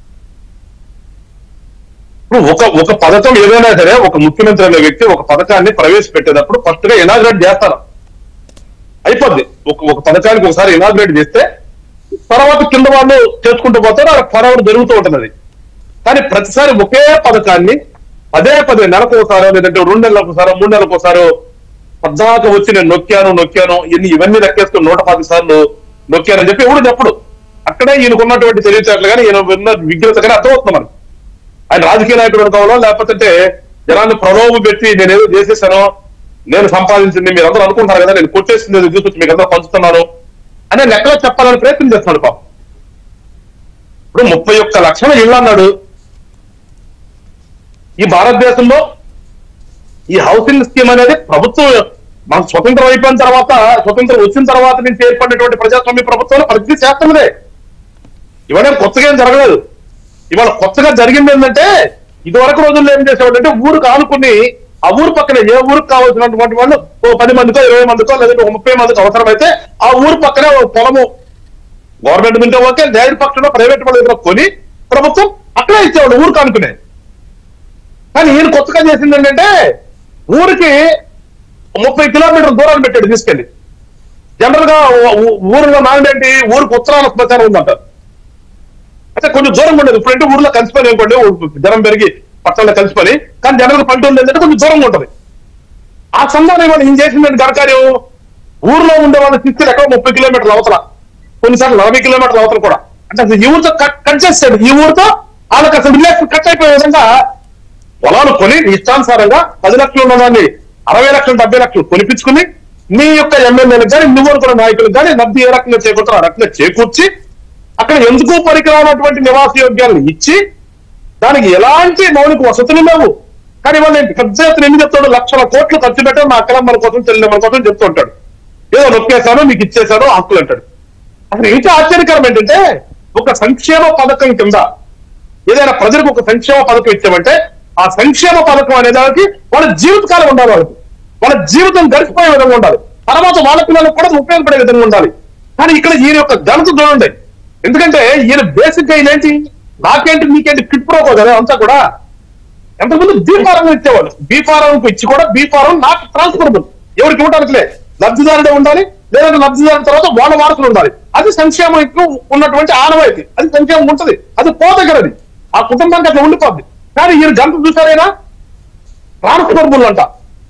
Speaker 5: ఇప్పుడు ఒక ఒక పథకం ఏదైనా సరే ఒక ముఖ్యమంత్రి అనే వ్యక్తి ఒక పథకాన్ని ప్రవేశపెట్టేటప్పుడు ఫస్ట్ గా ఇనాగ్రేట్ చేస్తారు అయిపోద్ది ఒక ఒక పథకానికి ఒకసారి ఇనాగ్రేట్ చేస్తే తర్వాత కింద వాళ్ళు చేసుకుంటూ పోతారు అలా ఫార్వర్డ్ జరుగుతూ ఉంటుంది అది కానీ ప్రతిసారి ఒకే పథకాన్ని పదే పదే నెలకు ఒకసారో లేదంటే రెండు నెలలకు ఒకసారో మూడు నెలలకు ఒకసారో పద్దాక వచ్చి నేను నొక్కాను నొక్కాను ఇన్ని ఇవన్నీ లెక్కేసుకుని నూట పది సార్లు నొక్కానని చెప్పి ఎవడు చెప్పడు అక్కడే ఈయనకున్నటువంటి తెలివితేటలు కానీ ఈయన ఉన్న విజ్ఞత కానీ అర్థమవుతుంది మనకు ఆయన రాజకీయ నాయకుడు అనుకోవాలో లేకపోతే జనాన్ని ప్రలోభ పెట్టి నేనేదో చేసేసాను నేను సంపాదించింది మీరు అందరూ అనుకుంటారు కదా నేను కొట్టేసింది ఏదో తీసుకొచ్చి మీకు అందరూ పంచుతున్నాను అనే లెక్కలో చెప్పాలని ప్రయత్నం చేస్తున్నాడు పాపం ఇప్పుడు ముప్పై ఒక్క లక్షల ఇళ్ళు అన్నాడు ఈ భారతదేశంలో ఈ హౌసింగ్ స్కీమ్ అనేది ప్రభుత్వం మన స్వతంత్రం అయిపోయిన తర్వాత స్వతంత్రం వచ్చిన తర్వాత నుంచి ఏర్పడినటువంటి ప్రజాస్వామ్య ప్రభుత్వం ప్రతి చేస్తున్నదే ఇవాళ కొత్తగా ఏం జరగలేదు ఇవాళ కొత్తగా జరిగింది ఏంటంటే ఇదివరకు రోజుల్లో ఏం చేసేవాళ్ళు అంటే ఊరికి ఆనుకుని ఆ ఊరు పక్కన ఏ ఊరికి కావాల్సినటువంటి వాళ్ళు ఓ పది మందికో ఇరవై మందికో లేదంటే ఒక ముప్పై మందికి అవసరమైతే ఆ ఊరు పక్కనే ఓ పొలము గవర్నమెంట్ ఉంటే ఓకే జాయిర్ పక్షంలో ప్రైవేట్ వాళ్ళ దగ్గర కొని ప్రభుత్వం అక్కడే ఇచ్చేవాడు ఊరికి అనుకునే కానీ ఈయన కొత్తగా చేసింది ఏంటంటే ఊరికి ముప్పై కిలోమీటర్ల దూరాన్ని పెట్టాడు తీసుకెళ్లి జనరల్ గా ఊ- ఊ- ఊరిలో నాండేంటి ఊరికి ఉత్తరాల ప్రచారం ఉందంటారు అయితే కొంచెం దూరం ఉండేది ఇప్పుడంటే ఊర్లో కలిసిపోయి అనుకోండి ఊ- జనం పెరిగి పట్టణంలో కలిసిపోయి కానీ జనరల్ పంట ఉంది ఏంటంటే కొంచెం దూరంగా ఉంటది ఆ సందర్భం ఇవాళ ఏం చేసిందండి గడకార్యం ఊర్లో ఉండే వాళ్ళ తీసుకెళ్ళి ఎక్కడ ముప్పై కిలోమీటర్ల అవతల కొన్నిసార్లు నలభై కిలోమీటర్ల అవతల కూడా అంటే అసలు ఈ ఊరితో కట్ కట్ చేస్తాడు ఈ ఊరితో వాళ్ళకి అసలు రిలేషన్ కట్ అయిపోయే విధంగా పొలాలు కొని ఇష్టానుసారంగా పది లక్షలు ఉన్నదాన్ని అరవై లక్షలు డెబ్బై లక్షలు కొనిపించుకుని మీ యొక్క ఎమ్మెల్యేలకు కానీ నువ్వు అనుకున్న నాయకులకు కానీ లబ్ధి ఏ రకంగా చేకూరుతారో ఆ రకంగా చేకూర్చి అక్కడ ఎందుకు పనికిరానటువంటి నివాస యోగ్యాలను ఇచ్చి దానికి ఎలాంటి మౌలిక వసతులు లేవు కానీ వాళ్ళు ఏంటి పెద్ద ఎత్తున ఎన్ని చెప్తాడు లక్షల కోట్లు ఖర్చు పెట్టాడు మా అక్కలమ్మల కోసం చెల్లెమ్మల కోసం చెప్తూ ఉంటాడు ఏదో నొక్కేశాను మీకు ఇచ్చేశాను హక్కులు అంటాడు అసలు ఇంకా ఆశ్చర్యకరం ఏంటంటే ఒక సంక్షేమ పథకం కింద ఏదైనా ప్రజలకు ఒక సంక్షేమ పథకం ఇచ్చామంటే ఆ సంక్షేమ పథకం అనే దానికి వాళ్ళ జీవితకాలం ఉండాలి వాళ్ళకి వాళ్ళ జీవితం గడిచిపోయే విధంగా ఉండాలి తర్వాత వాళ్ళ పిల్లలకు కూడా ఉపయోగపడే విధంగా ఉండాలి కానీ ఇక్కడ ఈయన యొక్క ఘనత చూడండి ఎందుకంటే ఈయన బేసిక్ గా ఏంటి నాకేంటి నీకేంటి కిట్ ప్రోకో కదా అంతా కూడా ఎంతమంది బీ ఫారం ఇచ్చేవాళ్ళు బీ ఫారం ఇచ్చి కూడా బీ ఫారం నాకు ట్రాన్స్ఫరబుల్ ఎవరికి ఇవ్వడానికి లేదు లబ్ధిదారుడే ఉండాలి లేదంటే లబ్ధిదారు తర్వాత వాళ్ళ వారసులు ఉండాలి అది సంక్షేమం ఉన్నటువంటి ఆనవాయితీ అది సంక్షేమం ఉంటది అది పోతగలది ఆ కుటుంబానికి అట్లా ఉండిపోద్ది కానీ ఈయన గంట చూసారైనా ట్రాన్స్ఫరబుల్ అంట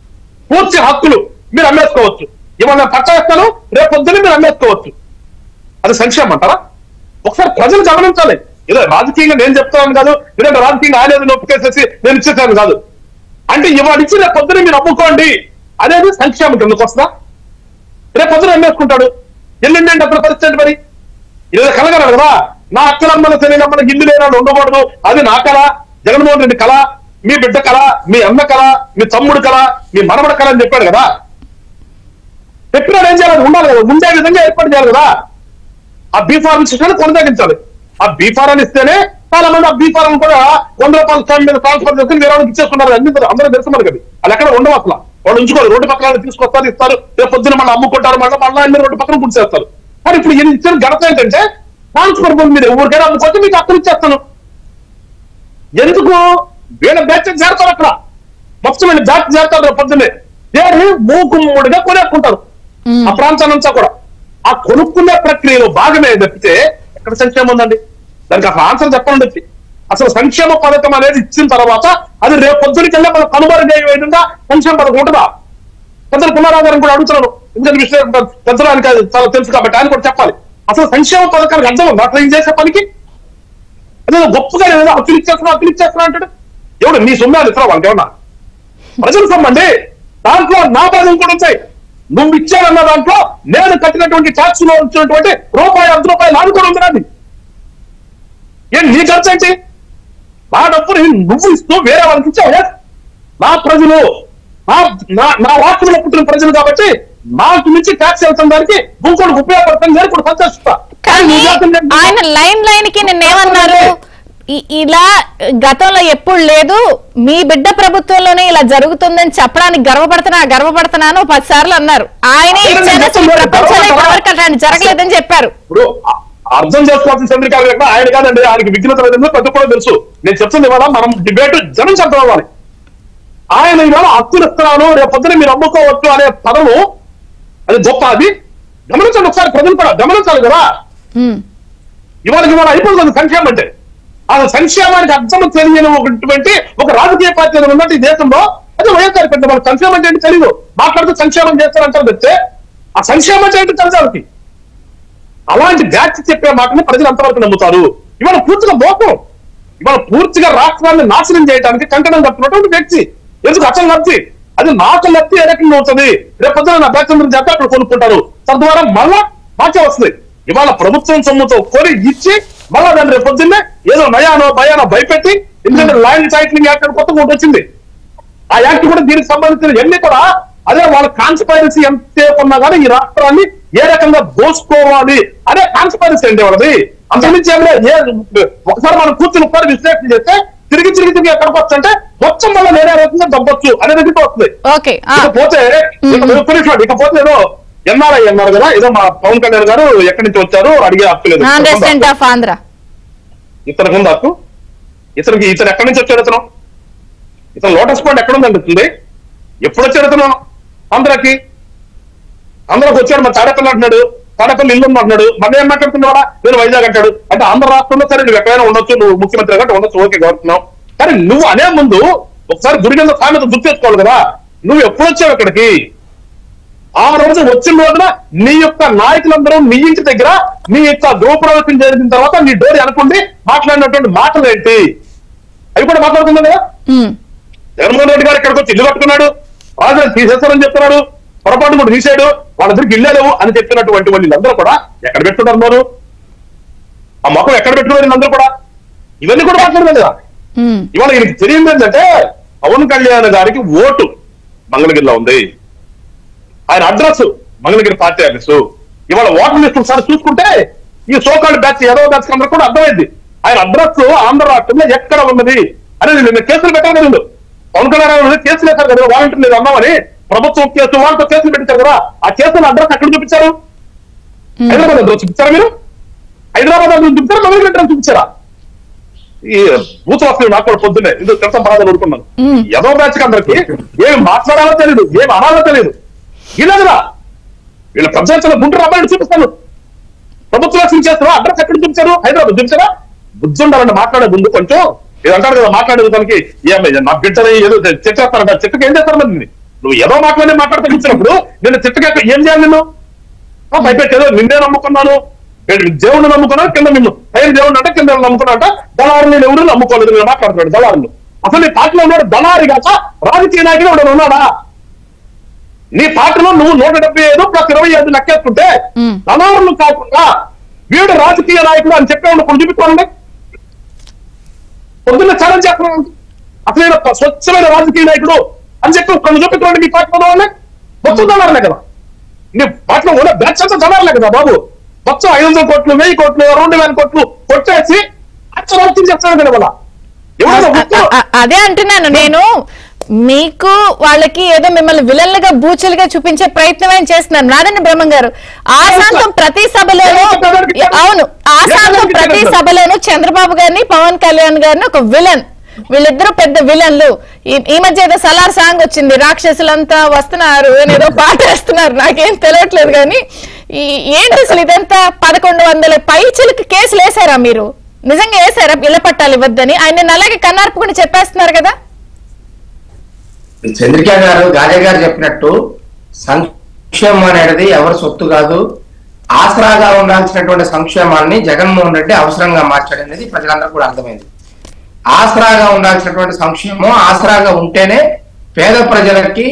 Speaker 5: పూర్తి హక్కులు మీరు అమ్మేసుకోవచ్చు ఇవాళ నేను పట్టా ఇస్తాను రేపు పొద్దున్న మీరు అమ్మేసుకోవచ్చు అది సంక్షేమం అంటారా ఒకసారి ప్రజలు గమనించాలి ఏదో రాజకీయంగా నేను చెప్తాను కాదు లేదంటే రాజకీయంగా ఆయన ఏదో నొప్పికేసేసి నేను ఇచ్చేసాను కాదు అంటే ఇవాళ ఇచ్చి రేపు పొద్దున మీరు అమ్ముకోండి అనేది సంక్షేమం కిందకు వస్తుందా రేపు పొద్దున అమ్మేసుకుంటాడు ఎల్లుండి అంటే అప్పుడు పరిస్థితి ఏంటి మరి ఇలా కలగలరు కదా నా అక్కలమ్మల తెలియనమ్మల ఇల్లు లేనాడు ఉండకూడదు అది నా కళ జగన్మోహన్ రెడ్డి కళ మీ బిడ్డ కళ మీ అన్న కళ మీ తమ్ముడు కళ మీ మనవడ కళ అని చెప్పాడు కదా చెప్పినాడు ఏం చేయాలి ఉండాలి కదా ఉండే విధంగా ఏర్పాటు చేయాలి కదా ఆ బీ ఫార్మ్ సిస్టమ్ కొనసాగించాలి ఆ బీ ఫారం ఇస్తేనే చాలా మంది ఆ బీ ఫారం కూడా వంద రూపాయల స్టాండ్ మీద ట్రాన్స్ఫర్ చేసుకుని వేరే వాళ్ళకి ఇచ్చేస్తున్నారు అన్ని అందరూ తెలుసు మనకి అది అది ఎక్కడ ఉండవు అసలు వాళ్ళు ఉంచుకోరు రోడ్డు పక్కన తీసుకొస్తారు ఇస్తారు రేపు పొద్దున మళ్ళీ అమ్ముకుంటారు మళ్ళీ మళ్ళీ అన్ని రోడ్డు పక్కన గుడిసేస్తారు కానీ ఇప్పుడు ఇది ఇచ్చిన ఘనత ఏంటంటే ట్రాన్స్ఫర్ భూమి మీద ఎవరికైనా అమ్ముకోవచ్చు మీకు అక్కడ ఇచ్చేస్తాను ఎందుకు వీళ్ళ బ్యాచ్ చేరతారు అక్కడ మొత్తం వీళ్ళు బ్యాచ్ చేరతారు రేపు పొద్దున్నే దేని మూకుమ్ముడిగా కొనేసుకుంటారు ఆ ప్రాంతానంతా కూడా ఆ కొనుక్కునే ప్రక్రియలో భాగమే తప్పితే ఎక్కడ సంక్షేమం ఉందండి దానికి అసలు ఆన్సర్ చెప్పండి వచ్చి అసలు సంక్షేమ పథకం అనేది ఇచ్చిన తర్వాత అది రేపు పొద్దునికల్లా మనం కనుమరుగయ్యే విధంగా సంక్షేమ పథకం ఉంటుందా పెద్దలు పునరాధారం కూడా అడుగుతున్నాను ఎందుకంటే విషయం పెద్దలు ఆయనకి అది చాలా తెలుసు కాబట్టి ఆయన కూడా చెప్పాలి అసలు సంక్షేమ పథకానికి అర్థం ఉందా అట్లా ఏం చేసే పనికి అదే గొప్పగా ఏదో అప్పులు ఇచ్చేస్తున్నా అప్పులు ఇచ్చేస్తున్నా అంటాడు ఎవడు నీ సొమ్మాలు ఇస్తారా వాళ్ళకి ఏమన్నా ప్రజల సొమ్మండి దాంట్లో నా ప్రజలు కూడా ఉంటాయి నువ్వు ఇచ్చానన్న దాంట్లో నేను కట్టినటువంటి ట్యాక్స్ లో వచ్చినటువంటి రూపాయి అర్ధ రూపాయలు నాకు కూడా ఉంది నాది. ఏం నీ ఖర్చు ఏంటి నా డబ్బుని నువ్వు ఇస్తూ వేరే వాళ్ళకి ఇచ్చావు yes. నా ప్రజలు నా నా- నా రాష్ట్రంలో పుట్టిన ప్రజలు కాబట్టి నాకు మించి ట్యాక్స్ వెళ్తున్న దానికి ఇంకోటి ఉపయోగపడుతుంది నేను కూడా సంతోషిస్తా
Speaker 1: కానీ
Speaker 5: నువ్వు చేస్తుంది ఏంటి?
Speaker 1: ఆయన లైన్ లైన్ కి నిన్నేమన్నారు ఇ- ఇలా గతంలో ఎప్పుడు లేదు మీ బిడ్డ ప్రభుత్వంలోనే ఇలా జరుగుతుందని చెప్పడానికి గర్వపడుతున్నా గర్వపడుతున్నాను పది సార్లు అన్నారు ఆయనే
Speaker 5: అదే
Speaker 1: ఇచ్చారు అసలు
Speaker 5: చెప్తున్నారు,
Speaker 1: ప్రపంచంలో
Speaker 5: గర్వపడతారా?
Speaker 1: ఇప్పటివరకు అట్లాంటి జరగలేదని చెప్పారు
Speaker 5: ఇప్పుడు అ- అర్థం చేసుకోవాల్సిన చంద్రకాంత్ గారు ఆయన కాదండి ఆయనకి విఘ్నత లేదని ప్రతి కూడా తెలుసు నేను చెప్తుంది ఇవాళ మనం డిబేట్ జనం చెప్తాం అవ్వాలి ఆయన ఇవాళ హక్కులు ఇస్తున్నాను రేపు పొద్దున మీరు అమ్ముకోవచ్చు అనే పదము అది గొప్ప అది గమనించండి ఒకసారి ప్రజలు కూడా గమనించాలి కదా
Speaker 1: ఉమ్.
Speaker 5: ఇవాళ ఇవాళ అయిపోతుంది సంక్షేమం అంటే ఆ సంక్షేమానికి అర్థం తెలియనటువంటి ఒక రాజకీయ పార్టీ ఏదైనా ఉన్నట్టు ఈ దేశంలో అదే వైఎస్ఆర్ పెద్ద వాళ్ళకి సంక్షేమం అంటే ఏంటి తెలియదు మాట్లాడితే సంక్షేమం చేస్తారంటారు తెస్తే ఆ సంక్షేమం అంటే ఏంటి తెలుసు వాళ్ళకి అలాంటి బ్యాచ్ చెప్పే మాటని ప్రజలు అంతవరకు నమ్ముతారు ఇవాళ పూర్తిగా మోసం ఇవాళ పూర్తిగా రాష్ట్రాన్ని నాశనం చేయడానికి కంకణం కట్టుకున్నటువంటి వ్యక్తి ఎందుకు అసలు లబ్ధి అది నాకు లబ్ధి ఏ రకంగా అవుతుంది రేపు పొద్దున నా బ్యాచ్ అందరూ చేస్తే అక్కడ కొనుక్కుంటారు తద్వారా మళ్ళా మాకే వస్తుంది ఇవాళ ప్రభుత్వం సొమ్ముతో కొని ఇచ్చి మళ్ళా దాన్ని రేపు పొద్దున్నే ఏదో నయానో భయానో భయపెట్టి ఎందుకంటే ల్యాండ్ టైటిలింగ్ యాక్ట్ అని కొత్తగా ఒకటి వచ్చింది ఆ యాక్ట్ కూడా దీనికి సంబంధించిన ఎన్ని కూడా అదే వాళ్ళ కాన్స్పైరసీ ఎంతసేపు ఉన్నా కానీ ఈ రాష్ట్రాన్ని ఏ రకంగా దోసుకోవాలి అదే కాన్స్పైరసీ అండి వాళ్ళది అంతకుమించి ఏం లేదు. ఏ ఒకసారి మనం కూర్చుని ఒకసారి విశ్లేషణ చేస్తే తిరిగి తిరిగి తిరిగి ఎక్కడికి వస్తుంటే మొత్తం వల్ల నేనే రకంగా దబ్బొచ్చు అనే దగ్గరికి వస్తుంది
Speaker 1: ఓకే ఆ,
Speaker 5: ఇకపోతే ఇక
Speaker 1: మ్మ్.
Speaker 5: ఒక్క నిమిషం, ఇకపోతే ఏదో ఎన్ఆర్ఐ అన్నారు కదా ఏదో మా పవన్ కళ్యాణ్ గారు ఎక్కడి నుంచి వచ్చారు అడిగే హక్కు లేదు
Speaker 1: నాన్ రెసిడెంట్ ఆఫ్ ఆంధ్ర
Speaker 5: ఇతనికి ఉంది హక్కు ఇతనికి ఇతను ఎక్కడి నుంచి వచ్చాడు ఇతను ఇతను లోటస్ పాయింట్ ఎక్కడ ఉందండి ఇతనిది? ఎప్పుడు వచ్చాడు ఇతను ఆంధ్రాకి ఆంధ్రాకి వచ్చాడు మన తాడేపల్లి అంటున్నాడు తాడేపల్లి ఇల్లు ఉంది అంటున్నాడు మన ఏం మాట్లాడుతున్నాడా నేను వైజాగ్ అంటాడు అంటే ఆంధ్ర రాష్ట్రంలో సరే నువ్వు ఎక్కడైనా ఉండొచ్చు నువ్వు ముఖ్యమంత్రి కాబట్టి ఉండొచ్చు ఓకే గౌరవుతున్నావు కానీ నువ్వు అనే ముందు ఒకసారి గుడి కింద సామెత గుర్తు తెచ్చుకోవాలి కదా నువ్వు ఎప్పుడు వచ్చావు ఇక్కడికి ఆ రోజు వచ్చిన రోజున నీ యొక్క నాయకులందరూ నీ ఇంటి దగ్గర నీ యొక్క గృహప్రవేశం జరిగిన తర్వాత నీ డోరి అనుకుండి మాట్లాడినటువంటి మాటలు ఏంటి అవి కూడా మాట్లాడుకుందాం కదా
Speaker 1: ఉమ్.
Speaker 5: జగన్మోహన్ రెడ్డి గారు ఇక్కడికి వచ్చి ఇల్లు కట్టుకున్నాడు రాజధాని తీసేస్తారని చెప్తున్నాడు పొరపాటు కూడా తీసాడు వాళ్ళ దగ్గరికి ఇల్లే లేవు అని చెప్పినటువంటి వాళ్ళందరూ కూడా ఎక్కడ పెట్టుకుంటారు మరి ఆ మొక్కలు ఎక్కడ పెట్టుకున్నారు వీళ్ళందరూ కూడా ఇవన్నీ కూడా మాట్లాడలేదు కదా
Speaker 1: ఉమ్.
Speaker 5: ఇవాళ ఈయనకి తెలియదు ఏంటంటే పవన్ కళ్యాణ్ గారికి ఓటు మంగళగిరిలో ఉంది ఆయన అడ్రస్ మంగళగిరి పార్టీ ఆఫీసు ఇవాళ ఓటర్ లిస్ట్ ఒకసారి చూసుకుంటే ఈ సోకాల్ బ్యాచ్ ఏదో బ్యాచ్ అందరూ కూడా అర్థమైంది ఆయన అడ్రస్ ఆంధ్ర రాష్ట్రంలో ఎక్కడ ఉన్నది అనేది నిన్న కేసులు పెట్టారు కదా వీళ్ళు. పవన్ కళ్యాణ్ గారు మీద కేసులు వేశారు కదా వాలంటీర్ లేదు అన్నామని ప్రభుత్వం కేసు వాళ్ళతో కేసులు పెట్టించారు కదా ఆ కేసుల అడ్రస్ ఎక్కడ చూపించారు హైదరాబాద్ అడ్రస్ చూపించారా మీరు హైదరాబాద్ అడ్రస్ చూపించారా మంగళగిరి అడ్రస్ చూపించారా ఈ బూత్ వస్తుంది నాకు కూడా పొద్దున్నే ఇది తెలుసా బాధ ఊరుకున్నాను
Speaker 1: మ్మ్.
Speaker 5: ఏదో బ్యాచ్ కి అందరికి ఏమి మాట్లాడాలో తెలియదు ఏమి అనాలో తెలియదు ఇలా కదా వీళ్ళ పంచాయతీలో గుంటూరు అబ్బాయిని చూపిస్తాను ప్రభుత్వ లక్ష్యం చేస్తారా అడ్రస్ ఎక్కడ చూపించారు హైదరాబాద్ చూపించారా బుద్ధి ఉండాలంటే మాట్లాడే ముందు కొంచెం ఇది అంటారు కదా మాట్లాడే దానికి ఏమయ్యా నా బిడ్డని ఏదో చెక్ చేస్తారంట చెట్టుకి ఏం చేస్తారు మరి దీన్ని? నువ్వు ఏదో మాట్లాడే మాట్లాడితే కూర్చున్నప్పుడు నేను తిట్టగా ఏం చేయాలి నిన్ను ఆ, భయపెట్టి ఏదో నిన్నే నమ్ముకున్నాను నేను దేవుడిని నమ్ముకున్నా కింద నిన్ను పైన దేవుడిని అంటే కింద నమ్ముకున్నా అంటే దళారులు నేను ఎవరు నమ్ముకోలేదు నేను మాట్లాడుతున్నాడు దళారులు అసలు నీ పార్టీలో ఉన్నాడు దళారి కాక రాజకీయ నాయకుడు ఎవడు ఉన్నాడా నీ పార్టీలో నువ్వు నూట డెబ్బై ఐదు ప్లస్ ఇరవై ఐదు లెక్కేసుకుంటే
Speaker 1: మ్.
Speaker 5: దళారులు కాకుండా వీడు రాజకీయ నాయకుడు అని చెప్పేవాడు ఇప్పుడు చూపించుకోండి పొద్దున్న ఛాలెంజ్ చేస్తున్నాను అసలు ఈయన స్వచ్ఛమైన రాజకీయ నాయకుడు అని చెప్పి కొన్ని చూపించుకోండి మీ పార్టీలో వాళ్ళే మొత్తం దళారులే కదా నీ పార్టీలో ఉన్న బ్యాచ్ అంతా దళారులే కదా బాబు మొత్తం ఐదు వందల కోట్లు వెయ్యి కోట్లు రెండు వేల కోట్లు కొట్టేసి అచ్చరాజ్యం చేస్తాను కదా వాళ్ళ ఎవరైనా
Speaker 1: అ-
Speaker 5: ఒక్క-
Speaker 1: అ- అదే అంటున్నాను నేను మీకు వాళ్ళకి ఏదో మిమ్మల్ని విలన్లుగా బూచలుగా చూపించే ప్రయత్నం ఏం చేస్తున్నారు నారాయణ బ్రహ్మం గారు ఆశాంతం ప్రతి సభలోనూ అవును ఆశాంతం ప్రతి సభలోనూ చంద్రబాబు గారిని పవన్ కళ్యాణ్ గారిని ఒక విలన్ వీళ్ళిద్దరూ పెద్ద విలన్లు ఈ- ఈ మధ్య ఏదో సలార్ సాంగ్ వచ్చింది రాక్షసులంతా వస్తున్నారు అని ఏదో పాట వేస్తున్నారు నాకేం తెలియట్లేదు కానీ ఈ- ఏంటి అసలు ఇదంతా పదకొండు వందల పైచలకు కేసులు వేసారా మీరు నిజంగా వేసారా ఇళ్ళ పట్టాలు ఇవ్వద్దని ఆయన నిన్న అలాగే కన్నార్పుకుని చెప్పేస్తున్నారు కదా
Speaker 3: చంద్రిక గారు గాజా గారు చెప్పినట్టు సంక్షేమం అనేది ఎవరి సొత్తు కాదు ఆసరాగా ఉండాల్సినటువంటి సంక్షేమాన్ని జగన్మోహన్ రెడ్డి అవసరంగా మార్చాడు అనేది ప్రజలందరూ కూడా అర్థమైంది ఆసరాగా ఉండాల్సినటువంటి సంక్షేమం ఆసరాగా ఉంటేనే పేద ప్రజలకి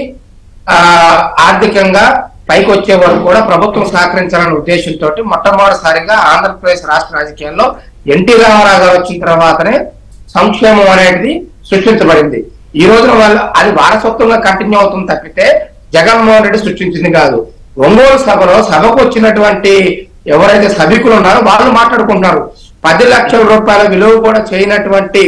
Speaker 3: ఆ ఆర్థికంగా పైకి వచ్చే వరకు కూడా ప్రభుత్వం సహకరించాలనే ఉద్దేశంతో మొట్టమొదటిసారిగా ఆంధ్రప్రదేశ్ రాష్ట్ర రాజకీయాల్లో ఎన్టీ రామారావు గారు వచ్చిన తర్వాతనే సంక్షేమం అనేది సృష్టించబడింది ఈ రోజున వాళ్ళు అది వారసత్వంగా కంటిన్యూ అవుతుంది తప్పితే జగన్మోహన్ రెడ్డి సృష్టించింది కాదు ఒంగోలు సభలో సభకు వచ్చినటువంటి ఎవరైతే సభికులు ఉన్నారో వాళ్ళు మాట్లాడుకుంటున్నారు పది లక్షల రూపాయల విలువ కూడా చేయనటువంటి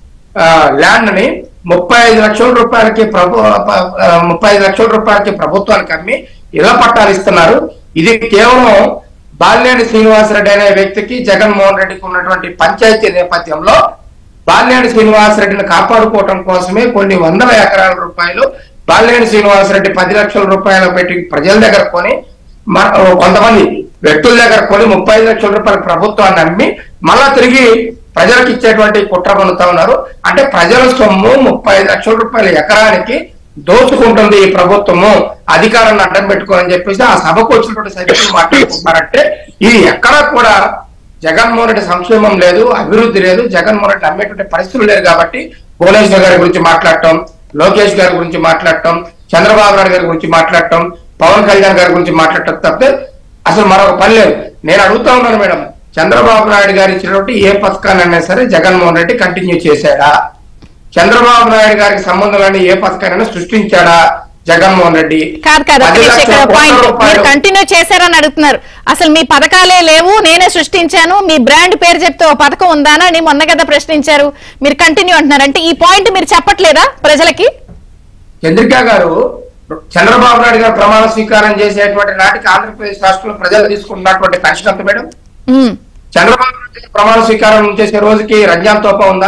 Speaker 3: ల్యాండ్ ని ముప్పై ఐదు లక్షల రూపాయలకి ప్రభు ప- ఆ, ముప్పై ఐదు లక్షల రూపాయలకి ప్రభుత్వానికి అమ్మి ఇళ్ల పట్టాలు ఇస్తున్నారు ఇది కేవలం బాలినేని శ్రీనివాసరెడ్డి అనే వ్యక్తికి జగన్మోహన్ రెడ్డికి ఉన్నటువంటి పంచాయతీ నేపథ్యంలో బాలినేని శ్రీనివాసరెడ్డిని కాపాడుకోవటం కోసమే కొన్ని వందల ఎకరాల రూపాయలు బాలినేని శ్రీనివాసరెడ్డి పది లక్షల రూపాయలు పెట్టి ప్రజల దగ్గర కొని మ- కొంతమంది వ్యక్తుల దగ్గర కొని ముప్పై ఐదు లక్షల రూపాయల ప్రభుత్వాన్ని అమ్మి మళ్ళా తిరిగి ప్రజలకు ఇచ్చేటువంటి కుట్ర పన్నుతా ఉన్నారు అంటే ప్రజల సొమ్ము ముప్పై ఐదు లక్షల రూపాయల ఎకరానికి దోచుకుంటుంది ఈ ప్రభుత్వము అధికారాన్ని అడ్డం పెట్టుకోని చెప్పేసి ఆ సభకు వచ్చినటువంటి సభ్యులు మాట్లాడుకుంటున్నారంటే ఇది ఎక్కడా కూడా జగన్మోహన్ రెడ్డి సంక్షేమం లేదు అభివృద్ధి లేదు జగన్మోహన్ రెడ్డి నమ్మేటువంటి పరిస్థితులు లేరు కాబట్టి భువనేశ్వర్ గారి గురించి మాట్లాడటం లోకేష్ గారి గురించి మాట్లాడటం చంద్రబాబు నాయుడు గారి గురించి మాట్లాడటం పవన్ కళ్యాణ్ గారి గురించి మాట్లాడటం తప్పితే అసలు మరొక పని లేదు నేను అడుగుతా ఉన్నాను మేడం చంద్రబాబు నాయుడు గారు ఇచ్చినటువంటి ఏ పథకాన్ని అయినా సరే జగన్మోహన్ రెడ్డి కంటిన్యూ చేశాడా చంద్రబాబు నాయుడు గారికి సంబంధం లేని ఏ పథకాన్ని సృష్టించాడా జగన్మోహన్ రెడ్డి
Speaker 1: కాదు కాదు
Speaker 3: పది
Speaker 1: అఖిలేష్
Speaker 3: లక్షల
Speaker 1: ఇక్కడ
Speaker 3: కోట్ల
Speaker 1: పాయింట్ మీరు
Speaker 3: రూపాయలు
Speaker 1: కంటిన్యూ చేశారని అడుగుతున్నారు అసలు మీ పథకాలే లేవు నేనే సృష్టించాను మీ బ్రాండ్ పేరు చెప్తే ఓ పథకం ఉందా అని మొన్న కదా ప్రశ్నించారు మీరు కంటిన్యూ అంటున్నారు అంటే ఈ పాయింట్ మీరు చెప్పట్లేదా ప్రజలకి
Speaker 3: చంద్రిక గారు చంద్రబాబు నాయుడు గారు ప్రమాణ స్వీకారం చేసేటువంటి నాటికి ఆంధ్రప్రదేశ్ రాష్ట్రంలో ప్రజలు తీసుకున్నటువంటి పెన్షన్ ఎంత మేడం
Speaker 1: ఉమ్,
Speaker 3: చంద్రబాబు నాయుడు గారు ప్రమాణ స్వీకారం చేసే రోజుకి రంజాన్ తోప ఉందా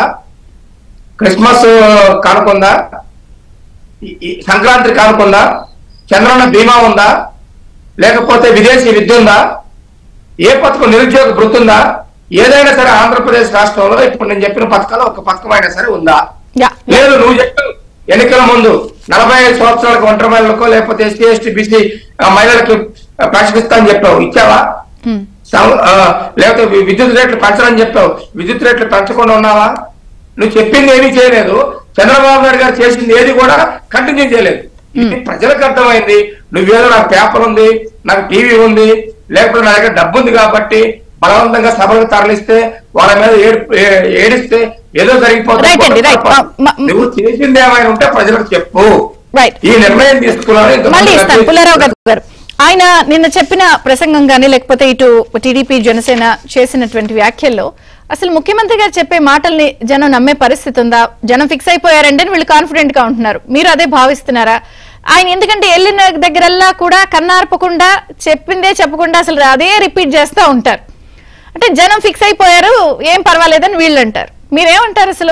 Speaker 3: క్రిస్మస్ కానుకుందా ఈ- ఈ సంక్రాంతి కానుకుందా చంద్రన్న బీమా ఉందా లేకపోతే విదేశీ విద్య ఉందా ఏ పథకం నిరుద్యోగ భృతి ఉందా ఏదైనా సరే ఆంధ్రప్రదేశ్ రాష్ట్రంలో ఇప్పుడు నేను చెప్పిన పథకాలు ఒక పథకం అయినా సరే ఉందా
Speaker 1: యా
Speaker 3: లేదు నువ్వు చెప్పావు ఎన్నికల ముందు నలభై ఐదు సంవత్సరాలకు ఒంటరి మహిళలకు లేకపోతే ఎస్టీ ఎస్టీ బీసీ మహిళలకు పెన్షన్ ఇస్తా అని చెప్పావు ఇచ్చావా
Speaker 1: ఉమ్,
Speaker 3: సం- ఆ, లేకపోతే వి- విద్యుత్ రేట్లు పెంచడని చెప్పావు విద్యుత్ రేట్లు పెంచకుండా ఉన్నావా నువ్వు చెప్పింది ఏమీ చేయలేదు చంద్రబాబు నాయుడు గారు చేసింది ఏది కూడా కంటిన్యూ చేయలేదు ఇది ప్రజలకు అర్థమైంది నువ్వేదో నాకు పేపర్ ఉంది నాకు టీవీ ఉంది లేకపోతే నా దగ్గర డబ్బు ఉంది కాబట్టి బలవంతంగా సభలకు తరలిస్తే వాళ్ళ మీద ఏడు- ఏ- ఏడిస్తే ఏదో జరిగిపోతుంది
Speaker 1: Right అండి, right. మ- మ-
Speaker 3: నువ్వు చేసింది ఏమైనా ఉంటే ప్రజలకు చెప్పు
Speaker 1: రైట్
Speaker 3: ఈ నిర్ణయం తీసుకున్నాను ఇంతకు
Speaker 1: మళ్ళీ
Speaker 3: ముందు
Speaker 1: ఇస్తాను
Speaker 3: రద్దు
Speaker 1: పుల్లారావు గారు గారు ఆయన నిన్న చెప్పిన ప్రసంగం కానీ లేకపోతే ఇటు టీడీపీ జనసేన చేసినటువంటి వ్యాఖ్యల్లో అసలు ముఖ్యమంత్రి గారు చెప్పే మాటల్ని జనం నమ్మే పరిస్థితి ఉందా జనం ఫిక్స్ అయిపోయారంటే వీళ్ళు కాన్ఫిడెంట్ గా ఉంటున్నారు మీరు అదే భావిస్తున్నారా ఆయన ఎందుకంటే వెళ్ళిన దగ్గరల్లా కూడా కన్నార్పకుండా చెప్పిందే చెప్పకుండా అసలు అదే రిపీట్ చేస్తూ ఉంటారు అంటే జనం ఫిక్స్ అయిపోయారు ఏం పర్వాలేదని వీళ్ళు అంటారు మీరేమంటారు అసలు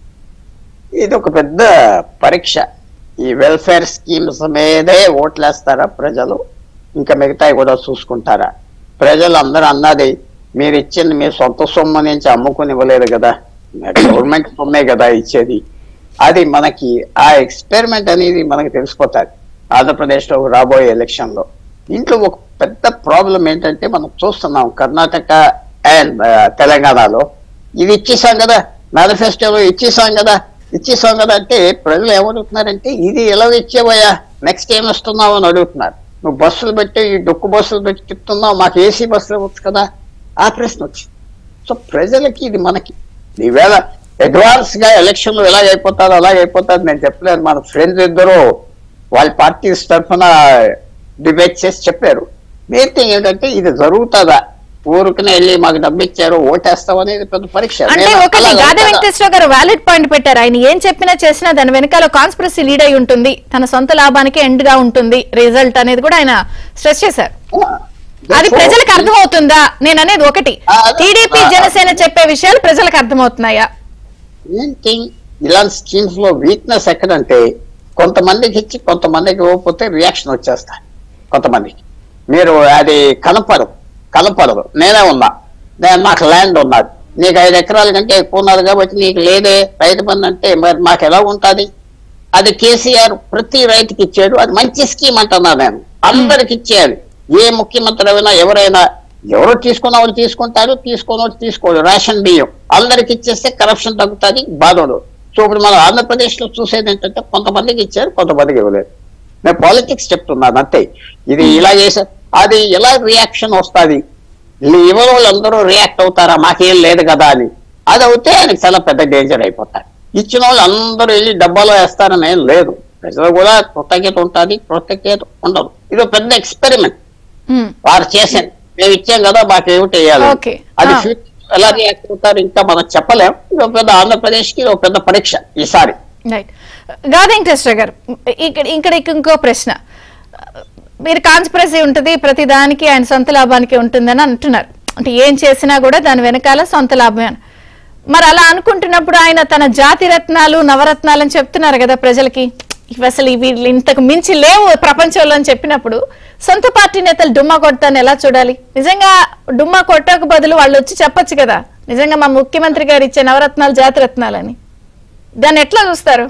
Speaker 2: ఇది ఒక పెద్ద పరీక్ష ఈ వెల్ఫేర్ స్కీమ్స్ మీదే ఓట్లేస్తారా ప్రజలు ఇంకా మిగతాయి కూడా చూసుకుంటారా ప్రజలు అందరూ అన్నది మీరు ఇచ్చింది మీ సొంత సొమ్ము నుంచి అమ్ముకుని ఇవ్వలేదు కదా గవర్నమెంట్ సొమ్మే కదా ఇచ్చేది అది మనకి ఆ ఎక్స్పెరిమెంట్ అనేది మనకి తెలిసిపోతుంది ఆంధ్రప్రదేశ్ లో రాబోయే ఎలక్షన్ లో ఇంట్లో ఒక పెద్ద ప్రాబ్లం ఏంటంటే మనం చూస్తున్నాం కర్ణాటక అండ్ తెలంగాణలో ఇది ఇచ్చేసాం కదా మేనిఫెస్టోలో ఇచ్చేసాం కదా ఇచ్చేసాం కదా అంటే ప్రజలు ఏమడుగుతున్నారంటే ఇది ఎలా ఇచ్చేవయ్యా నెక్స్ట్ ఏం వస్తున్నావు అని అడుగుతున్నారు నువ్వు బస్సులు పెట్టి ఈ డొక్కు బస్సులు పెట్టి చెప్తున్నావు మాకు ఏసీ బస్సులు ఇవ్వచ్చు కదా ఆ ప్రశ్న వచ్చింది సో ప్రజలకి ఇది మనకి ఈవేళ అడ్వాన్స్ గా ఎలక్షన్ లో ఎలా అయిపోతారో అలాగే అయిపోతారు నేను చెప్పలేను మన ఫ్రెండ్స్ ఇద్దరు వాళ్ళ పార్టీస్ తరఫున డిబేట్ చేసి చెప్పారు మెయిన్ థింగ్ ఏంటంటే ఇది జరుగుతుందా ఊరికనే వెళ్ళి మాకు డబ్బు ఇచ్చారు ఓటేస్తాం అనేది పెద్ద పరీక్ష
Speaker 1: అంటే
Speaker 2: నేను
Speaker 1: ఒకటి
Speaker 2: అలా
Speaker 1: గాది
Speaker 2: అనుకోను.
Speaker 1: వెంకటేశ్వర గారు వ్యాలిడ్ పాయింట్ పెట్టారు ఆయన ఏం చెప్పినా చేసినా దాని వెనకాల కాన్స్పిరసీ లీడ్ అయి ఉంటుంది తన సొంత లాభానికి ఎండ్ గా ఉంటుంది రిజల్ట్ అనేది కూడా ఆయన స్ట్రెస్ చేశారు అది
Speaker 2: Therefore,
Speaker 1: ప్రజలకు అర్థమవుతుందా నేను అనేది ఒకటి
Speaker 2: ఆ, అదే.
Speaker 1: టీడీపీ
Speaker 2: ఆ,
Speaker 1: జనసేన చెప్పే విషయాలు ప్రజలకు అర్థమవుతున్నాయా
Speaker 2: మెయిన్ థింగ్ ఇలాంటి స్కీమ్స్ లో వీక్నెస్ ఎక్కడంటే కొంతమందికి ఇచ్చి కొంతమందికి ఇవ్వకపోతే రియాక్షన్ వచ్చేస్తాయి కొంతమందికి మీరు అది కనపడదు కనపడదు నేనే ఉన్నా నేను నాకు ల్యాండ్ ఉన్నది నీకు ఐదు ఎకరాల కంటే ఎక్కువ ఉన్నది కాబట్టి నీకు లేదే రైతు బంధు అంటే మరి మాకు ఎలా ఉంటుంది అది కేసీఆర్ ప్రతి రైతుకి ఇచ్చాడు అది మంచి స్కీమ్ అంటున్నా నేను అందరికి ఇచ్చేయాలి ఏ ముఖ్యమంత్రి అయినా ఎవరైనా ఎవరు తీసుకున్న వాళ్ళు తీసుకుంటారు తీసుకున్న వాళ్ళు తీసుకోరు రేషన్ బియ్యం అందరికి ఇచ్చేస్తే కరప్షన్ తగ్గుతుంది బాధోడు సో ఇప్పుడు మనం ఆంధ్రప్రదేశ్ లో చూసేది ఏంటంటే కొంతమందికి ఇచ్చారు కొంతమందికి ఇవ్వలేదు నేను పాలిటిక్స్ చెప్తున్నాను అంతే ఇది ఇలా చేసే అది ఎలా రియాక్షన్ వస్తుంది ఇవ్వని వాళ్ళందరూ రియాక్ట్ అవుతారా మాకేం లేదు కదా అని అది అవుతే ఆయనకి చాలా పెద్ద డేంజర్ అయిపోతారు ఇచ్చిన వాళ్ళు అందరూ వెళ్ళి డబ్బాలో వేస్తారని ఏం లేదు ప్రజలు కూడా కృతజ్ఞత ఉంటుంది కృతజ్ఞత ఉండదు ఇది ఒక పెద్ద ఎక్స్పెరిమెంట్
Speaker 1: ఉమ్,
Speaker 2: వారు చేశారు మేము ఇచ్చాం కదా మాకు ఏమిటి వేయాలి
Speaker 1: Okay.
Speaker 2: అది
Speaker 1: ఆ.
Speaker 2: future ఎలా రియాక్ట్ అవుతారు ఇంకా మనం చెప్పలేం ఇది ఒక పెద్ద ఆంధ్రప్రదేశ్ కి ఒక పెద్ద పరీక్ష ఈసారి
Speaker 1: రైట్ గాది వెంకటేశ్వర గారు ఇక్కడ ఇక్కడ ఇంకో ప్రశ్న మీరు కాన్స్పిరసీ ఉంటుంది ప్రతి దానికి ఆయన సొంత లాభానికి ఉంటుందని అంటున్నారు అంటే ఏం చేసినా కూడా దాని వెనకాల సొంత లాభమే అని మరి అలా అనుకుంటున్నప్పుడు ఆయన తన జాతి రత్నాలు నవరత్నాలు అని చెప్తున్నారు కదా ప్రజలకి ఇవి అసలు వీళ్ళు ఇంతకు మించి లేవు ప్రపంచంలో అని చెప్పినప్పుడు సొంత పార్టీ నేతలు డుమ్మా కొడతాను ఎలా చూడాలి నిజంగా డుమ్మా కొట్టక బదులు వాళ్ళు వచ్చి చెప్పొచ్చు కదా నిజంగా మా ముఖ్యమంత్రి గారు ఇచ్చే నవరత్నాలు జాతి రత్నాలని దాన్ని ఎట్లా చూస్తారు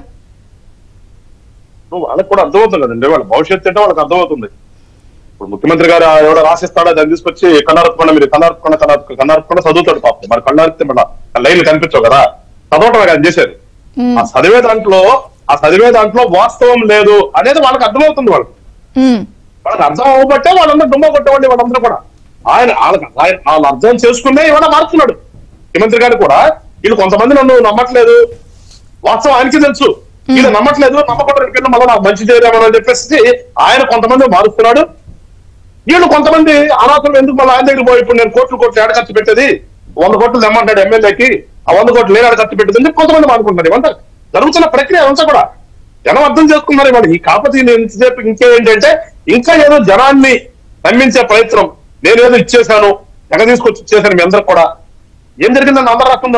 Speaker 5: వాళ్ళకి కూడా అర్థమవుతుంది కదండి వాళ్ళ భవిష్యత్తు ఏంటో వాళ్ళకి అర్థమవుతుంది ఇప్పుడు ముఖ్యమంత్రి గారు ఎవడో రాసిస్తాడో దాన్ని తీసుకొచ్చి కన్నార్పకుండా మీరు కన్నార్పకుండా కన్నార్పకుండా చదువుతాడు పాపం మరి కన్నార్పితే మన లైన్లు కనిపించవు కదా చదవటం ఆయన చేసేది
Speaker 1: మ్మ్.
Speaker 5: ఆ చదివే దాంట్లో ఆ చదివే దాంట్లో వాస్తవం లేదు అనేది వాళ్ళకి అర్థమవుతుంది వాళ్ళకి
Speaker 1: మ్మ్.
Speaker 5: వాళ్ళకి అర్థం అవ్వబట్టే వాళ్ళందరూ దుమ్మ కొట్టేవాళ్ళు వాళ్ళందరూ కూడా ఆయన వాళ్ళకి ఆయన వాళ్ళు అర్థం చేసుకునే ఇవాళ మారుతున్నాడు ముఖ్యమంత్రి గారు కూడా వీళ్ళు కొంతమంది నన్ను నమ్మట్లేదు వాస్తవం ఆయనకి తెలుసు వీళ్ళు నమ్మట్లేదు నమ్మకూడదు మళ్ళీ నాకు మంచి చేయలేమని చెప్పేసి ఆయన కొంతమంది మారుస్తున్నాడు వీళ్ళు కొంతమంది అనాథులు ఎందుకు మళ్ళీ ఆయన దగ్గర పోయి ఇప్పుడు నేను కోట్లు కోట్లు ఏడ ఖర్చు పెట్టేది వంద కోట్లు తెమ్మంటాడు ఎమ్మెల్యేకి ఆ వంద కోట్లు నేను ఏడ ఖర్చు పెట్టేది అని చెప్పి కొంతమంది అనుకుంటున్నారు ఇవంతా జరుగుతున్న ప్రక్రియ అంతా కూడా జనం అర్థం చేసుకున్నారు ఇవాళ ఈ కాకపోతే నేను ఇంతసేపు ఇంకేంటంటే ఇంకా ఏదో జనాన్ని నమ్మించే ప్రయత్నం నేనేదో ఇచ్చేసాను ఎగ తీసుకొచ్చి ఇచ్చేసాను మీ అందరికి కూడా ఏం జరిగిందండి ఆంధ్ర రాష్ట్రంలో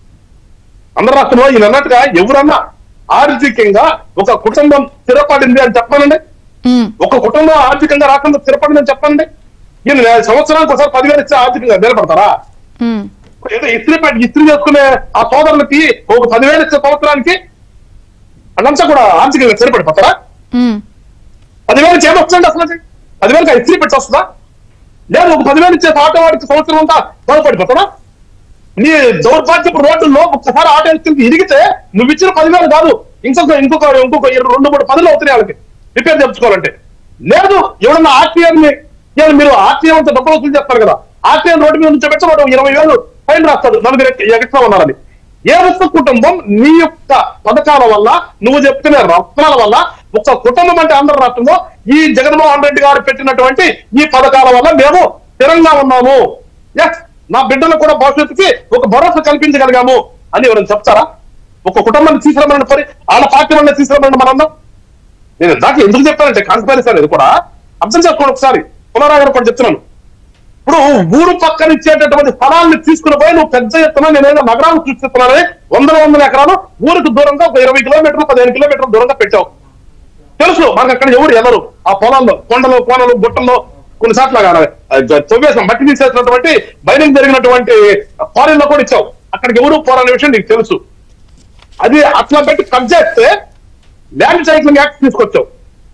Speaker 5: ఆంధ్ర రాష్ట్రంలో ఈయన అన్నట్టుగా ఎవరన్నా ఆర్థికంగా ఒక కుటుంబం స్థిరపడింది అని చెప్పానండి
Speaker 1: మ్మ్.
Speaker 5: ఒక కుటుంబం ఆర్థికంగా రాకుండా స్థిరపడిందని చెప్పండి ఈయన సంవత్సరానికి ఒకసారి పదివేలు ఇస్తే ఆర్థికంగా నిలబడతారా
Speaker 1: మ్మ్.
Speaker 5: ఏదో ఇస్త్రీ పెట్టి ఇస్త్రీ చేసుకునే ఆ సోదరులకి ఒక పదివేలు ఇచ్చే సంవత్సరానికి అన్నంతా కూడా ఆర్థికంగా స్థిరపడిపోతారా
Speaker 1: మ్మ్.
Speaker 5: పదివేలకి ఏమొస్తుందండి అసలు అది? పదివేలకి ఆ ఇస్త్రీ పెట్టి వస్తుందా లేదు ఒక పదివేలు ఇచ్చే ఆటో వాడికి సంవత్సరం అంతా బాగుపడిపోతారా నీ దౌర్భాగ్యపు రోడ్డుల్లో ఒక్కసారి ఆటో ఎత్తుకి ఇరిగితే నువ్వు ఇచ్చిన పదివేలు కాదు ఇంకొక ఇంకొక ఇంకొక ఇరవై రెండు మూడు పదులు అవుతున్నాయి వాళ్ళకి రిపేర్ చేయించుకోవాలంటే లేదు ఎవడన్నా ఆర్టీఆర్ ని ఇవాళ మీరు ఆర్టీఆర్ అంతా డబ్బులు వసూలు చేస్తారు కదా ఆర్టీఆర్ రోడ్డు మీద నుంచి పెట్టి వాడు ఇరవై వేలు ఫైన్ రాస్తాడు నలుగురు ఎక్స్ట్రా ఉన్నారని ఏ ఒక్క కుటుంబం నీ యొక్క పథకాల వల్ల నువ్వు చెప్తున్న రత్నాల వల్ల ఒక కుటుంబం అంటే ఆంధ్ర రాష్ట్రంలో ఈ జగన్మోహన్ రెడ్డి గారు పెట్టినటువంటి ఈ పథకాల వల్ల మేము స్థిరంగా ఉన్నాము ఎస్ నా బిడ్డలకు కూడా భవిష్యత్తుకి ఒక భరోసా కల్పించగలిగాము అని ఎవరైనా చెప్తారా ఒక కుటుంబాన్ని తీసుకురమ్మని పరి వాళ్ళ పార్టీ వాళ్ళని తీసుకురమ్మని మనందరం నేను దాకా ఎందుకు చెప్పానంటే కాన్స్పైరసీ అనేది కూడా అర్థం చేసుకోండి ఒకసారి పునరాగరం కూడా చెప్తున్నాను ఇప్పుడు ఊరు పక్కన ఇచ్చేటటువంటి స్థలాన్ని తీసుకుని పోయి నువ్వు పెద్ద ఎత్తున నేనేదో నగరాలు సృష్టిస్తున్నానని వందల వందల ఎకరాలు ఊరికి దూరంగా ఒక ఇరవై కిలోమీటర్లు పదిహేను కిలోమీటర్ల దూరంగా పెట్టావు తెలుసు మనకు అక్కడ ఎవరు ఎవరు ఆ పొలాల్లో కొండలు కోనలు గుట్టల్లో కొన్నిసార్లు తొవ్వేసిన మట్టి తీసేసినటువంటి బైనింగ్ జరిగినటువంటి ఫారెన్ కూడా ఇచ్చావు అక్కడికి ఎవరు పోరనే విషయం నీకు తెలుసు అది అట్లా పెట్టి కట్ చేస్తే ల్యాండ్ సైక్లింగ్ యాక్ట్ తీసుకొచ్చావు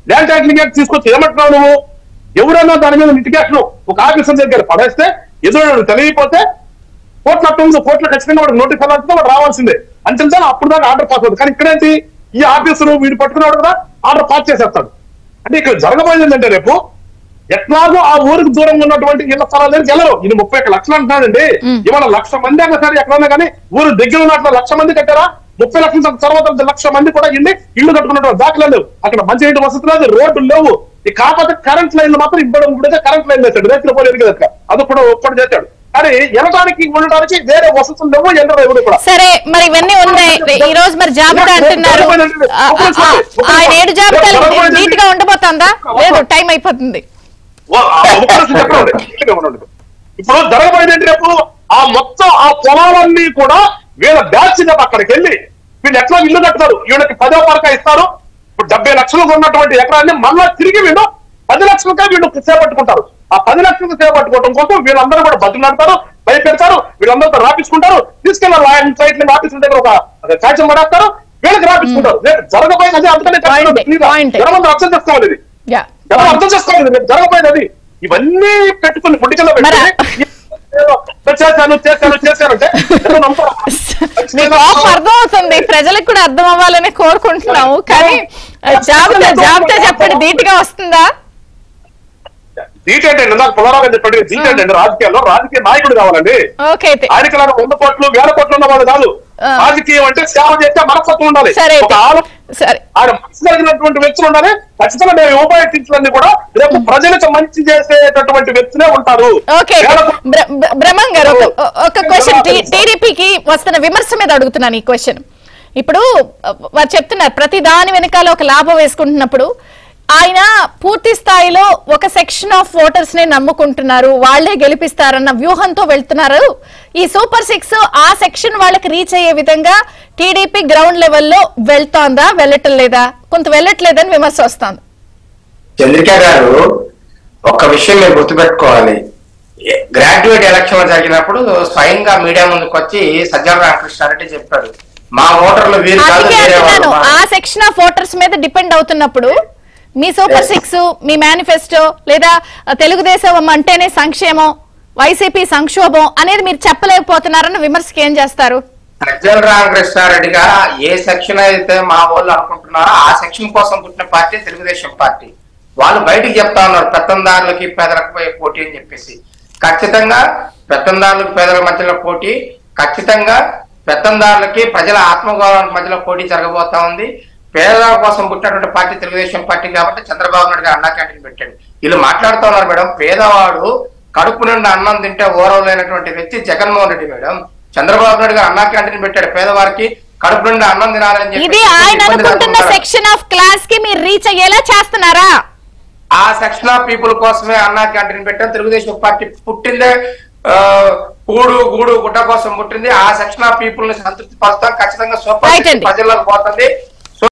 Speaker 5: ల్యాండ్ టైటిలింగ్ యాక్ట్ తీసుకొచ్చి ఏమంటున్నావు నువ్వు ఎవరైనా దాని మీద లిటిగేషన్ ఒక ఆఫీసర్ దగ్గర పడేస్తే ఎదురు తెలియకపోతే కోర్టులో అట్ట ఉంది కోర్టులో ఖచ్చితంగా వాడు నోటీస్ అవ్వాల్సిందే వాడు రావాల్సిందే అంతే అప్పుడు దాకా ఆర్డర్ పాస్ అవుతుంది కానీ ఇక్కడేంటి ఈ ఆఫీసర్ వీడు పట్టుకున్నాడు కదా ఆర్డర్ పాస్ చేసేస్తాడు అంటే ఇక్కడ జరగబోయేది ఏంటంటే రేపు ఎట్లాగో ఆ ఊరికి దూరంగా ఉన్నటువంటి ఇళ్ల స్థలాల దగ్గరికి వెళ్ళరు ఇది ముప్పై ఒక్క లక్షలు అంటున్నాడండి ఇవాళ లక్ష మంది అయినా సరే ఎక్కడన్నా కానీ ఊరు దగ్గర ఉన్నట్లు లక్ష మంది కట్టారా ముప్పై లక్షల తర్వాత లక్ష మంది కూడా ఇల్లు ఇల్లు కట్టుకున్నటువంటి దాఖలు లేవు అక్కడ మంచి ఇంటి వసతి లేదు రోడ్లు లేవు ఈ కాకపోతే కరెంట్ లైన్లు మాత్రం ఇప్పుడు ఇప్పుడైతే కరెంట్ లైన్ వేస్తాడు రైతులు పోలేదు కదా అది కూడా ఒక్కడు చేశాడు కానీ వెళ్ళడానికి ఉండడానికి వేరే వసతులు లేవు ఎండరు ఎవరు కూడా
Speaker 1: సరే మరి ఇవన్నీ ఉన్నాయి ఈ రోజు మరి జాబితా అంటున్నారు ఆ, ఆ, ఆ, ఆయన ఏడు జాబితాలు నీట్ గా ఉండబోతుందా లేదు టైం అయిపోతుంది
Speaker 5: వా- ఆ అవకాశం చెప్పండి. గట్టిగా ఉండండి. ఇప్పుడు జరగబోయేది ఏంటి రేపు ఆ మొత్తం ఆ పొలాలన్నీ కూడా వీళ్ళ బ్యాచ్ రేపు అక్కడికి వెళ్ళి వీళ్ళు ఎట్లా ఇల్లు కడతారు వీళ్ళకి పదో పరక ఇస్తారు ఇప్పుడు డెబ్బై లక్షలకు ఉన్నటువంటి ఎకరాన్ని మళ్ళా తిరిగి వీళ్ళు పది లక్షలకే వీళ్ళు చేపట్టుకుంటారు ఆ పది లక్షలకు చేపట్టుకోవడం కోసం వీళ్ళందరూ కూడా బతుకులాడతారు భయపెడతారు వీళ్ళందరితో రాపించుకుంటారు తీసుకెళ్ళి ల్యాండ్ సైట్ ఆఫీసుల దగ్గర ఒక ఒక కాగితం పడేస్తారు వీళ్ళకి రాపించుకుంటారు రేపు జరగబోయేది అదే అందుకనే
Speaker 1: Point,
Speaker 5: చెప్తున్నాను.
Speaker 1: point.
Speaker 5: జనం అర్థం చేసుకోవాలి ఇది
Speaker 1: యా
Speaker 5: ఎవరు అర్థం చేసుకోవాలి రేపు జరగబోయేది అది ఇవన్నీ పెట్టుకుని పుట్టికల్లో
Speaker 1: మరి-
Speaker 5: పెట్టుకుని చేశాను చేశాను చేశాను అంటే ఎవరు నమ్ముతారా?
Speaker 1: మీ కోపం అర్థం అవుతుంది ప్రజలకు కూడా అర్థం అవ్వాలని కోరుకుంటున్నాము కానీ ఆ, జాబితా జాబితా చెప్పండి ధీటుగా వస్తుందా
Speaker 5: సీట్ ఏంటండి నాకు పునరాగా చెప్పండి సీట్ ఏంటండి రాజకీయాల్లో రాజకీయ నాయకుడు కావాలండి
Speaker 1: ఓకే అయితే
Speaker 5: ఆయనకి నాకు వంద కోట్లు వేల కోట్లు ఉన్న వాళ్ళు కాదు
Speaker 1: ఆ.
Speaker 5: రాజకీయం అంటే సేవ చేస్తే మనస్తత్వం ఉండాలి
Speaker 1: సరే
Speaker 5: ఒక
Speaker 1: అయితే.
Speaker 5: ఆలో
Speaker 1: సరే
Speaker 5: ఆయన మనసు కలిగినటువంటి వ్యక్తులు ఉండాలి ఖచ్చితంగా నేను ఉపయోగించాలన్నీ కూడా రేపు ప్రజలకు మంచి చేసేటటువంటి వ్యక్తులే ఉంటారు
Speaker 1: ఓకే
Speaker 5: వేల కోట్లు-
Speaker 1: బ్ర- బ్ర- బ్రహ్మం గారు ఒక- ఒక క్వశ్చన్ టీడీపీకి వస్తున్న విమర్శ మీద అడుగుతున్నాను ఈ క్వశ్చన్ ఇప్పుడు అ, వారు చెప్తున్నారు ప్రతి దాని వెనకాల ఒక లాభం వేసుకుంటున్నప్పుడు ఆయన పూర్తి స్థాయిలో ఒక సెక్షన్ ఆఫ్ ఓటర్స్ ని నమ్ముకుంటున్నారు వాళ్లే గెలిపిస్తారన్న వ్యూహంతో వెళ్తున్నారు ఈ సూపర్ సిక్స్ ఆ సెక్షన్ వాళ్ళకి రీచ్ అయ్యే విధంగా టీడీపీ గ్రౌండ్ లెవెల్లో వెళ్తోందా వెళ్ళటం లేదా కొంత వెళ్ళట్లేదని విమర్శ వస్తోంది
Speaker 3: చంద్రిక గారు ఒక్క విషయం మీరు గుర్తుపెట్టుకోవాలి గ్రాడ్యుయేట్ ఎలక్షన్ జరిగినప్పుడు స్వయంగా మీడియా ముందుకు వచ్చి సజ్జల రామకృష్ణారెడ్డి చెప్పాడు మా ఓటర్లు వీరు కాదు
Speaker 1: అందుకే
Speaker 3: వేరే వాళ్ళు
Speaker 1: అంటున్నాను
Speaker 3: మా-
Speaker 1: ఆ సెక్షన్ ఆఫ్ ఓటర్స్ మీద డిపెండ్ అవుతున్నప్పుడు మీ సూపర్ సిక్స్ మీ మేనిఫెస్టో లేదా ఆ, తెలుగుదేశం అంటేనే సంక్షేమం వైసీపీ సంక్షోభం అనేది మీరు చెప్పలేకపోతున్నారన్న విమర్శకి ఏం చేస్తారు
Speaker 3: సజ్జల రామకృష్ణారెడ్డి గారు ఏ సెక్షన్ అయితే మా వాళ్ళు అనుకుంటున్నారో ఆ సెక్షన్ కోసం పుట్టిన పార్టీ తెలుగుదేశం పార్టీ వాళ్ళు బయటికి చెప్తా ఉన్నారు పెత్తందారులకి పేదలకు పోయే పోటీ అని చెప్పేసి ఖచ్చితంగా పెత్తందారులకు పేదల మధ్యలో పోటీ ఖచ్చితంగా పెత్తందారులకి ప్రజల ఆత్మగౌరవానికి మధ్యలో పోటీ జరగబోతా ఉంది పేదల కోసం పుట్టినటువంటి పార్టీ తెలుగుదేశం పార్టీ కాబట్టి చంద్రబాబు నాయుడు గారు అన్నా క్యాంటీన్ పెట్టాడు వీళ్ళు మాట్లాడుతూ ఉన్నారు మేడం పేదవాడు కడుపు నిండా అన్నం తింటే ఓరవలేనటువంటి వ్యక్తి జగన్మోహన్ రెడ్డి మేడం చంద్రబాబు నాయుడు గారు అన్నా క్యాంటీన్ పెట్టాడు పేదవారికి కడుపు నిండా అన్నం తినాలని చెప్పి
Speaker 1: ఇది ఆయన
Speaker 3: ఇబ్బంది
Speaker 1: అనుకుంటున్న
Speaker 3: పడుతున్నారు.
Speaker 1: సెక్షన్ ఆఫ్ క్లాస్ కి మీరు రీచ్ అయ్యేలా చేస్తున్నారా
Speaker 3: ఆ సెక్షన్ ఆఫ్ పీపుల్ కోసమే అన్నా క్యాంటీన్ పెట్టాం తెలుగుదేశం పార్టీ పుట్టిందే ఆ, కూడు గూడు గుడ్డ కోసం పుట్టింది ఆ సెక్షన్ ఆఫ్ పీపుల్ ని సంతృప్తి పరుస్తాం ఖచ్చితంగా సూపర్
Speaker 1: Right
Speaker 3: సిక్స్
Speaker 1: అండి.
Speaker 3: ప్రజల్లోకి పోతుంది